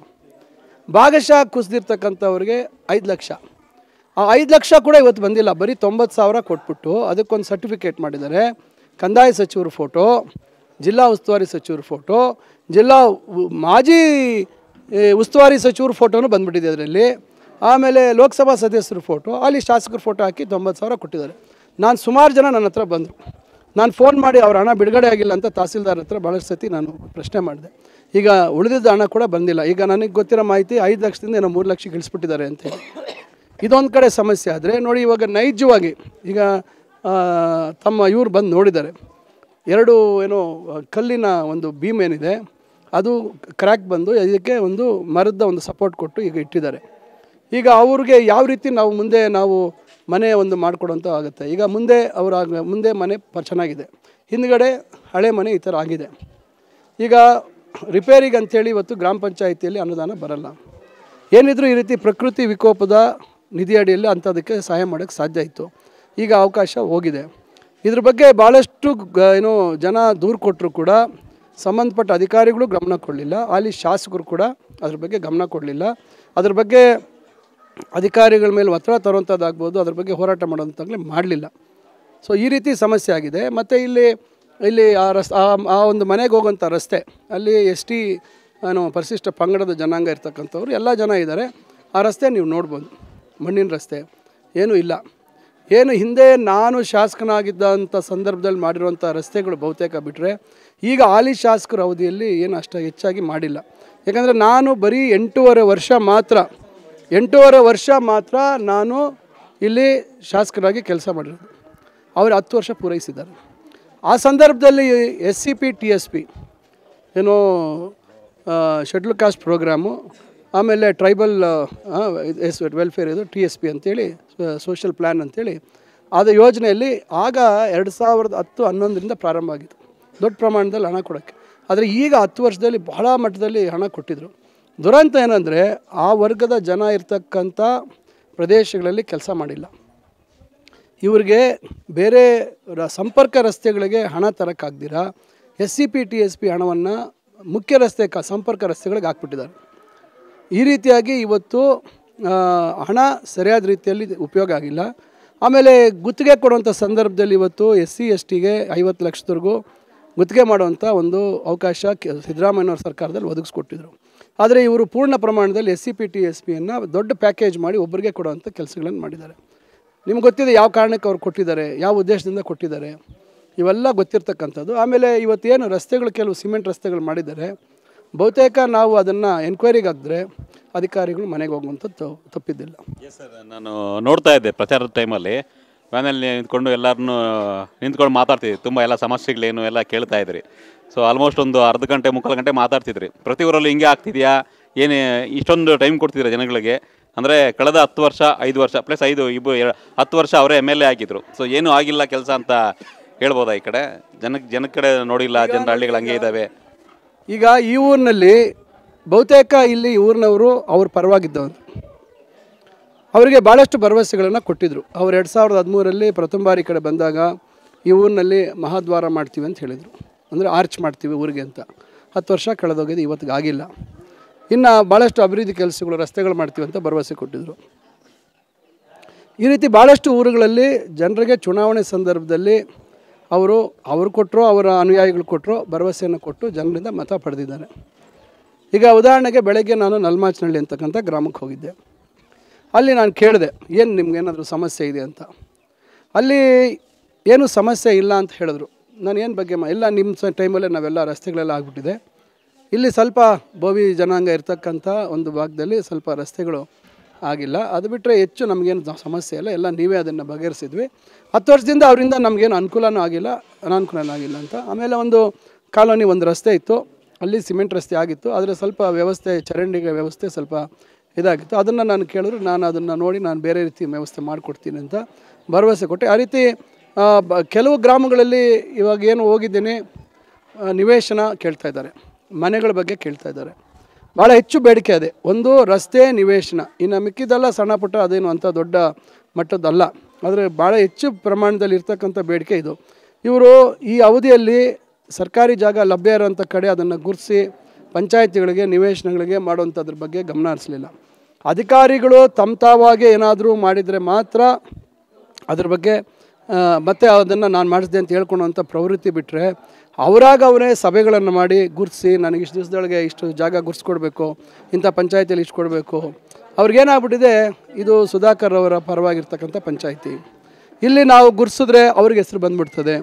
Speaker 2: ಭಾಗಶಃ ಕುಸಿದಿರ್ತಕ್ಕಂಥವ್ರಿಗೆ ಐದು ಲಕ್ಷ ಆ ಐದು ಲಕ್ಷ ಕೂಡ ಇವತ್ತು ಬಂದಿಲ್ಲ ಬರೀ ತೊಂಬತ್ತು ಸಾವಿರ ಕೊಟ್ಬಿಟ್ಟು ಅದಕ್ಕೊಂದು ಸರ್ಟಿಫಿಕೇಟ್ ಮಾಡಿದ್ದಾರೆ ಕಂದಾಯ ಸಚಿವರ ಫೋಟೋ ಜಿಲ್ಲಾ ಉಸ್ತುವಾರಿ ಸಚಿವರ ಫೋಟೋ ಜಿಲ್ಲಾ ಉ- ಮಾಜಿ ಏ, ಉಸ್ತುವಾರಿ ಸಚಿವರ ಫೋಟೋನು ಬಂದ್ಬಿಟ್ಟಿದೆ ಅದರಲ್ಲಿ ಆಮೇಲೆ ಲೋಕಸಭಾ ಸದಸ್ಯರ ಫೋಟೋ ಅಲ್ಲಿ ಶಾಸಕರ ಫೋಟೋ ಹಾಕಿ ತೊಂಬತ್ತು ಸಾವಿರ ಕೊಟ್ಟಿದ್ದಾರೆ ನಾನು ಸುಮಾರು ಜನ ನನ್ನ ಹತ್ರ ಬಂದರು ನಾನು ಫೋನ್ ಮಾಡಿ ಅವ್ರ ಹಣ ಬಿಡುಗಡೆ ಆಗಿಲ್ಲ ಅಂತ ತಹಸೀಲ್ದಾರ್ ಹತ್ರ ಭಾಳಷ್ಟು ಸತಿ ನಾನು ಪ್ರಶ್ನೆ ಮಾಡಿದೆ ಈಗ ಉಳಿದಿದ್ದ ಹಣ ಕೂಡ ಬಂದಿಲ್ಲ ಈಗ ನನಗೆ ಗೊತ್ತಿರೋ ಮಾಹಿತಿ ಐದು ಲಕ್ಷದಿಂದ ಏನೋ ಮೂರು ಲಕ್ಷಕ್ಕೆ ಇಳಿಸ್ಬಿಟ್ಟಿದ್ದಾರೆ ಅಂತೇಳಿ ಇದೊಂದು ಕಡೆ ಸಮಸ್ಯೆ ಆದರೆ ನೋಡಿ ಇವಾಗ ನೈಜವಾಗಿ ಈಗ ಆ, ತಮ್ಮ ಇವ್ರು ಬಂದು ನೋಡಿದ್ದಾರೆ ಎರಡು ಏನೋ ಆ, ಕಲ್ಲಿನ ಒಂದು ಬೀಮ್ ಏನಿದೆ ಅದು ಕ್ರ್ಯಾಕ್ ಬಂದು ಇದಕ್ಕೆ ಒಂದು ಮರದ ಒಂದು ಸಪೋರ್ಟ್ ಕೊಟ್ಟು ಈಗ ಇಟ್ಟಿದ್ದಾರೆ ಈಗ ಅವ್ರಿಗೆ ಯಾವ ರೀತಿ ನಾವು ಮುಂದೆ ನಾವು ಮನೆ ಒಂದು ಮಾಡಿಕೊಡೋಂಥ ಆಗುತ್ತೆ ಈಗ ಮುಂದೆ ಅವರ ಮುಂದೆ ಮನೆ ಪ ಚೆನ್ನಾಗಿದೆ ಹಿಂದ್ಗಡೆ ಹಳೆ ಮನೆ ಈ ಥರ ಆಗಿದೆ ಈಗ ರಿಪೇರಿಗೆ ಅಂಥೇಳಿ ಇವತ್ತು ಗ್ರಾಮ ಪಂಚಾಯಿತಿಯಲ್ಲಿ ಅನುದಾನ ಬರಲ್ಲ ಏನಿದ್ರು ಈ ರೀತಿ ಪ್ರಕೃತಿ ವಿಕೋಪದ ನಿಧಿ ಅಡಿಯಲ್ಲಿ ಅಂಥದಕ್ಕೆ ಸಹಾಯ ಮಾಡೋಕ್ಕೆ ಸಾಧ್ಯ ಇತ್ತು ಈಗ ಅವಕಾಶ ಹೋಗಿದೆ ಇದ್ರ ಬಗ್ಗೆ ಭಾಳಷ್ಟು ಗ ಏನೋ ಜನ ದೂರು ಕೊಟ್ಟರು ಕೂಡ ಸಂಬಂಧಪಟ್ಟ ಅಧಿಕಾರಿಗಳು ಗಮನ ಕೊಡಲಿಲ್ಲ ಅಲ್ಲಿ ಶಾಸಕರು ಕೂಡ ಅದ್ರ ಬಗ್ಗೆ ಗಮನ ಕೊಡಲಿಲ್ಲ ಅದ್ರ ಬಗ್ಗೆ ಅಧಿಕಾರಿಗಳ ಮೇಲೆ ಒತ್ತಡ ತರುವಂಥದ್ದಾಗ್ಬೋದು ಅದ್ರ ಬಗ್ಗೆ ಹೋರಾಟ ಮಾಡೋಂಥಾಗಲಿ ಮಾಡಲಿಲ್ಲ ಸೊ ಈ ರೀತಿ ಸಮಸ್ಯೆ ಆಗಿದೆ ಮತ್ತು ಇಲ್ಲಿ ಇಲ್ಲಿ ಆ ರಸ್ ಆ ಆ ಒಂದು ಮನೆಗೆ ಹೋಗುವಂಥ ರಸ್ತೆ ಅಲ್ಲಿ ಎಸ್ ಟಿ ಏನು ಪರಿಶಿಷ್ಟ ಪಂಗಡದ ಜನಾಂಗ ಇರ್ತಕ್ಕಂಥವ್ರು ಎಲ್ಲ ಜನ ಇದ್ದಾರೆ ಆ ರಸ್ತೆ ನೀವು ನೋಡ್ಬೋದು ಮಣ್ಣಿನ ರಸ್ತೆ ಏನೂ ಇಲ್ಲ ಏನು ಹಿಂದೆ ನಾನು ಶಾಸಕನಾಗಿದ್ದಂಥ ಸಂದರ್ಭದಲ್ಲಿ ಮಾಡಿರುವಂಥ ರಸ್ತೆಗಳು ಬಹುತೇಕ ಬಿಟ್ಟರೆ ಈಗ ಹಾಲಿ ಶಾಸಕರ ಅವಧಿಯಲ್ಲಿ ಏನು ಅಷ್ಟು ಹೆಚ್ಚಾಗಿ ಮಾಡಿಲ್ಲ ಯಾಕಂದರೆ ನಾನು ಬರೀ ಎಂಟೂವರೆ ವರ್ಷ ಮಾತ್ರ ಎಂಟೂವರೆ ವರ್ಷ ಮಾತ್ರ ನಾನು ಇಲ್ಲಿ ಶಾಸಕರಾಗಿ ಕೆಲಸ ಮಾಡಿರೋದು ಅವರು ಹತ್ತು ವರ್ಷ ಪೂರೈಸಿದ್ದಾರೆ ಆ ಸಂದರ್ಭದಲ್ಲಿ S C P T S P ಏನೋ ಶೆಡ್ಯೂಲ್ ಕಾಸ್ಟ್ ಪ್ರೋಗ್ರಾಮು ಆಮೇಲೆ ಟ್ರೈಬಲ್ ಎಸ್ ವೆಲ್ಫೇರ್ ಇದು ಟಿ ಎಸ್ ಪಿ ಅಂತೇಳಿ ಸೋಷಿಯಲ್ ಪ್ಲ್ಯಾನ್ ಅಂತೇಳಿ ಆದ ಯೋಜನೆಯಲ್ಲಿ ಆಗ ಎರಡು ಸಾವಿರದ ಹತ್ತು ಹನ್ನೊಂದರಿಂದ ಪ್ರಾರಂಭ ಆಗಿತ್ತು ದೊಡ್ಡ ಪ್ರಮಾಣದಲ್ಲಿ ಹಣ ಕೊಡೋಕ್ಕೆ ಆದರೆ ಈಗ ಹತ್ತು ವರ್ಷದಲ್ಲಿ ಬಹಳ ಮಟ್ಟದಲ್ಲಿ ಹಣ ಕೊಟ್ಟಿದ್ದರು ದುರಂತ ಏನಂದರೆ ಆ ವರ್ಗದ ಜನ ಇರ್ತಕ್ಕಂಥ ಪ್ರದೇಶಗಳಲ್ಲಿ ಕೆಲಸ ಮಾಡಿಲ್ಲ ಇವ್ರಿಗೆ ಬೇರೆ ರ- ಸಂಪರ್ಕ ರಸ್ತೆಗಳಿಗೆ ಹಣ ತರೋಕ್ಕಾಗ್ದಿರ S C P T S P ಹಣವನ್ನು ಮುಖ್ಯ ರಸ್ತೆ ಕ ಸಂಪರ್ಕ ರಸ್ತೆಗಳಿಗೆ ಹಾಕ್ಬಿಟ್ಟಿದ್ದಾರೆ ಈ ರೀತಿಯಾಗಿ ಇವತ್ತು ಆ, ಹಣ ಸರಿಯಾದ ರೀತಿಯಲ್ಲಿ ಉಪಯೋಗ ಆಗಿಲ್ಲ ಆಮೇಲೆ ಗುತ್ತಿಗೆ ಕೊಡುವಂಥ ಸಂದರ್ಭದಲ್ಲಿ ಇವತ್ತು ಎಸ್ ಸಿ ಎಸ್ ಟಿಗೆ ಐವತ್ತು ಲಕ್ಷದವರೆಗೂ ಗುತ್ತಿಗೆ ಮಾಡುವಂಥ ಒಂದು ಅವಕಾಶ ಕೆ- ಸಿದ್ದರಾಮಯ್ಯನವ್ರ ಸರ್ಕಾರದಲ್ಲಿ ಒದಗಿಸ್ಕೊಟ್ಟಿದ್ರು ಆದರೆ ಇವರು ಪೂರ್ಣ ಪ್ರಮಾಣದಲ್ಲಿ S C P T S ಪಿಯನ್ನು ದೊಡ್ಡ ಪ್ಯಾಕೇಜ್ ಮಾಡಿ ಒಬ್ಬರಿಗೆ ಕೊಡುವಂಥ ಕೆಲಸಗಳನ್ನು ಮಾಡಿದ್ದಾರೆ ನಿಮ್ಗೆ ಗೊತ್ತಿದೆ ಯಾವ ಕಾರಣಕ್ಕೆ ಅವ್ರು ಕೊಟ್ಟಿದ್ದಾರೆ ಯಾವ ಉದ್ದೇಶದಿಂದ ಕೊಟ್ಟಿದ್ದಾರೆ ಇವೆಲ್ಲ ಗೊತ್ತಿರ್ತಕ್ಕಂಥದ್ದು ಆಮೇಲೆ ಇವತ್ತೇನು ರಸ್ತೆಗಳು ಕೆಲವು ಸಿಮೆಂಟ್ ರಸ್ತೆಗಳು ಮಾಡಿದ್ದಾರೆ ಬಹುತೇಕ ನಾವು ಅದನ್ನು ಎನ್ಕ್ವೈರಿಗೆ ಹಾಕಿದ್ರೆ ಅಧಿಕಾರಿಗಳು ಮನೆಗೆ ಹೋಗುವಂಥದ್ದು ತಪ್ಪಿದ್ದಿಲ್ಲ
Speaker 1: ಎಸ್ ಸರ್ ನಾನು ನೋಡ್ತಾ ಇದ್ದೆ ಪ್ರಚಾರದ ಟೈಮಲ್ಲಿ ವ್ಯಾನಲ್ಲಿ ನಿಂತ್ಕೊಂಡು ಎಲ್ಲರನ್ನೂ ನಿಂತ್ಕೊಂಡು ಮಾತಾಡ್ತಿದ್ವಿ ತುಂಬ ಎಲ್ಲ ಸಮಸ್ಯೆಗಳೇನು ಎಲ್ಲ ಕೇಳ್ತಾ ಇದ್ರಿ ಸೊ ಆಲ್ಮೋಸ್ಟ್ ಒಂದು ಅರ್ಧ ಗಂಟೆ ಮುಕ್ಕಾಲು ಗಂಟೆ ಮಾತಾಡ್ತಿದ್ರಿ ಪ್ರತಿ ಊರಲ್ಲೂ ಹಿಂಗೆ ಆಗ್ತಿದೆಯಾ ಏನು ಇಷ್ಟೊಂದು ಟೈಮ್ ಕೊಡ್ತಿದ್ದೀರಾ ಜನಗಳಿಗೆ ಅಂದರೆ ಕಳೆದ ಹತ್ತು ವರ್ಷ ಐದು ವರ್ಷ ಪ್ಲಸ್ ಐದು ಇಬ್ಬರು ಎರ- ಹತ್ತು ವರ್ಷ ಅವರೇ ಎಮ್ ಎಲ್ ಎ ಆಗಿದ್ರು ಸೊ ಏನೂ ಆಗಿಲ್ಲ ಕೆಲಸ ಅಂತ ಹೇಳ್ಬೋದಾ ಈ ಕಡೆ ಜನಕ್ಕೆ ಜನದ ಕಡೆ ನೋಡಿಲ್ಲ ಜನರ ಹಳ್ಳಿಗಳು ಹಂಗೆ ಇದ್ದಾವೆ
Speaker 2: ಈಗ ಈ ಊರಿನಲ್ಲಿ ಬಹುತೇಕ ಇಲ್ಲಿ ಊರಿನವರು ಅವ್ರ ಪರವಾಗಿದ್ದವರು ಅವರಿಗೆ ಭಾಳಷ್ಟು ಭರವಸೆಗಳನ್ನು ಕೊಟ್ಟಿದ್ದರು ಅವ್ರು ಎರಡು ಸಾವಿರದ ಹದಿಮೂರರಲ್ಲಿ ಪ್ರಥಮ ಬಾರಿ ಈ ಕಡೆ ಬಂದಾಗ ಈ ಊರಿನಲ್ಲಿ ಮಹಾದ್ವಾರ ಮಾಡ್ತೀವಿ ಅಂತ ಹೇಳಿದರು ಅಂದರೆ ಆರ್ಚ್ ಮಾಡ್ತೀವಿ ಊರಿಗೆ ಅಂತ ಹತ್ತು ವರ್ಷ ಕಳೆದೋಗಿದೆ ಇವತ್ತಿಗೆ ಆಗಿಲ್ಲ ಇನ್ನು ಭಾಳಷ್ಟು ಅಭಿವೃದ್ಧಿ ಕೆಲಸಗಳು ರಸ್ತೆಗಳು ಮಾಡ್ತೀವಿ ಅಂತ ಭರವಸೆ ಕೊಟ್ಟಿದ್ದರು ಈ ರೀತಿ ಭಾಳಷ್ಟು ಊರುಗಳಲ್ಲಿ ಜನರಿಗೆ ಚುನಾವಣೆ ಸಂದರ್ಭದಲ್ಲಿ ಅವರು ಅವರು ಕೊಟ್ಟರು ಅವರ ಅನುಯಾಯಿಗಳು ಕೊಟ್ಟರು ಭರವಸೆಯನ್ನು ಕೊಟ್ಟು ಜನರಿಂದ ಮತ ಪಡೆದಿದ್ದಾರೆ ಈಗ ಉದಾಹರಣೆಗೆ ಬೆಳಗ್ಗೆ ನಾನು ನಲ್ಮಾಚನಹಳ್ಳಿ ಅಂತಕ್ಕಂಥ ಗ್ರಾಮಕ್ಕೆ ಹೋಗಿದ್ದೆ ಅಲ್ಲಿ ನಾನು ಕೇಳಿದೆ ಏನು ನಿಮ್ಗೇನಾದರೂ ಸಮಸ್ಯೆ ಇದೆ ಅಂತ ಅಲ್ಲಿ ಏನು ಸಮಸ್ಯೆ ಇಲ್ಲ ಅಂತ ಹೇಳಿದ್ರು ನಾನು ಏನು ಬಗ್ಗೆ ಮಾ ಇಲ್ಲ ನಿಮ್ಮ ಸ ಟೈಮಲ್ಲೇ ನಾವೆಲ್ಲ ರಸ್ತೆಗಳೆಲ್ಲ ಆಗಿಬಿಟ್ಟಿದೆ ಇಲ್ಲಿ ಸ್ವಲ್ಪ ಬೋವಿ ಜನಾಂಗ ಇರ್ತಕ್ಕಂಥ ಒಂದು ಭಾಗದಲ್ಲಿ ಸ್ವಲ್ಪ ರಸ್ತೆಗಳು ಆಗಿಲ್ಲ ಅದು ಬಿಟ್ಟರೆ ಹೆಚ್ಚು ನಮಗೇನು ದ- ಸಮಸ್ಯೆ ಇಲ್ಲ ಎಲ್ಲ ನೀವೇ ಅದನ್ನು ಬಗೆಹರಿಸಿದ್ವಿ ಹತ್ತು ವರ್ಷದಿಂದ ಅವರಿಂದ ನಮಗೇನು ಅನುಕೂಲನೂ ಆಗಿಲ್ಲ ಅನಾನುಕೂಲನೂ ಆಗಿಲ್ಲ ಅಂತ ಆಮೇಲೆ ಒಂದು ಕಾಲೋನಿ ಒಂದು ರಸ್ತೆ ಇತ್ತು ಅಲ್ಲಿ ಸಿಮೆಂಟ್ ರಸ್ತೆ ಆಗಿತ್ತು ಆದರೆ ಸ್ವಲ್ಪ ವ್ಯವಸ್ಥೆ ಚರಂಡಿಗೆ ವ್ಯವಸ್ಥೆ ಸ್ವಲ್ಪ ಇದಾಗಿತ್ತು ಅದನ್ನು ನಾನು ಕೇಳಿದ್ರು ನಾನು ಅದನ್ನು ನೋಡಿ ನಾನು ಬೇರೆ ರೀತಿ ವ್ಯವಸ್ಥೆ ಮಾಡಿಕೊಡ್ತೀನಿ ಅಂತ ಭರವಸೆ ಕೊಟ್ಟೆ ಆ ರೀತಿ ಆ, ಬ ಕೆಲವು ಗ್ರಾಮಗಳಲ್ಲಿ ಇವಾಗ ಏನು ಹೋಗಿದ್ದೀನಿ ಆ, ನಿವೇಶನ ಕೇಳ್ತಾ ಇದ್ದಾರೆ ಮನೆಗಳ ಬಗ್ಗೆ ಕೇಳ್ತಾ ಇದ್ದಾರೆ ಭಾಳ ಹೆಚ್ಚು ಬೇಡಿಕೆ ಇದೆ ಒಂದು ರಸ್ತೆ ನಿವೇಶನ ಇನ್ನು ಮಿಕ್ಕಿದೆಲ್ಲ ಸಣ್ಣ ಪುಟ್ಟ ಅದೇನು ಅಂತ ದೊಡ್ಡ ಮಟ್ಟದ್ದಲ್ಲ ಆದರೆ ಭಾಳ ಹೆಚ್ಚು ಪ್ರಮಾಣದಲ್ಲಿ ಇರ್ತಕ್ಕಂಥ ಬೇಡಿಕೆ ಇದು ಇವರು ಈ ಅವಧಿಯಲ್ಲಿ ಸರ್ಕಾರಿ ಜಾಗ ಲಭ್ಯ ಇರೋಂಥ ಕಡೆ ಅದನ್ನು ಗುರುತಿಸಿ ಪಂಚಾಯತಿಗಳಿಗೆ ನಿವೇಶನಗಳಿಗೆ ಮಾಡುವಂಥದ್ರ ಬಗ್ಗೆ ಗಮನ ಹರಿಸಲಿಲ್ಲ ಅಧಿಕಾರಿಗಳು ತಮ್ಮ ತಾವಾಗೆ ಏನಾದರೂ ಮಾಡಿದರೆ ಮಾತ್ರ ಅದ್ರ ಬಗ್ಗೆ ಆ, ಮತ್ತೆ ಅದನ್ನು ನಾನು ಮಾಡಿಸಿದೆ ಅಂತ ಹೇಳ್ಕೊಳ್ಳುವಂಥ ಪ್ರವೃತ್ತಿ ಬಿಟ್ಟರೆ ಅವರಾಗ ಅವರೇ ಸಭೆಗಳನ್ನು ಮಾಡಿ ಗುರುತಿಸಿ ನನಗೆ ಇಷ್ಟು ದಿವಸದೊಳಗೆ ಇಷ್ಟು ಜಾಗ ಗುರ್ಸ್ಕೊಡ್ಬೇಕು ಇಂಥ ಪಂಚಾಯತಿಯಲ್ಲಿ ಇಷ್ಟು ಕೊಡಬೇಕು ಅವ್ರಿಗೇನಾಗ್ಬಿಟ್ಟಿದೆ ಇದು ಸುಧಾಕರ್ ಅವರ ಪರವಾಗಿರ್ತಕ್ಕಂಥ ಪಂಚಾಯತಿ ಇಲ್ಲಿ ನಾವು ಗುರ್ಸಿದ್ರೆ ಅವ್ರಿಗೆ ಹೆಸರು ಬಂದ್ಬಿಡ್ತದೆ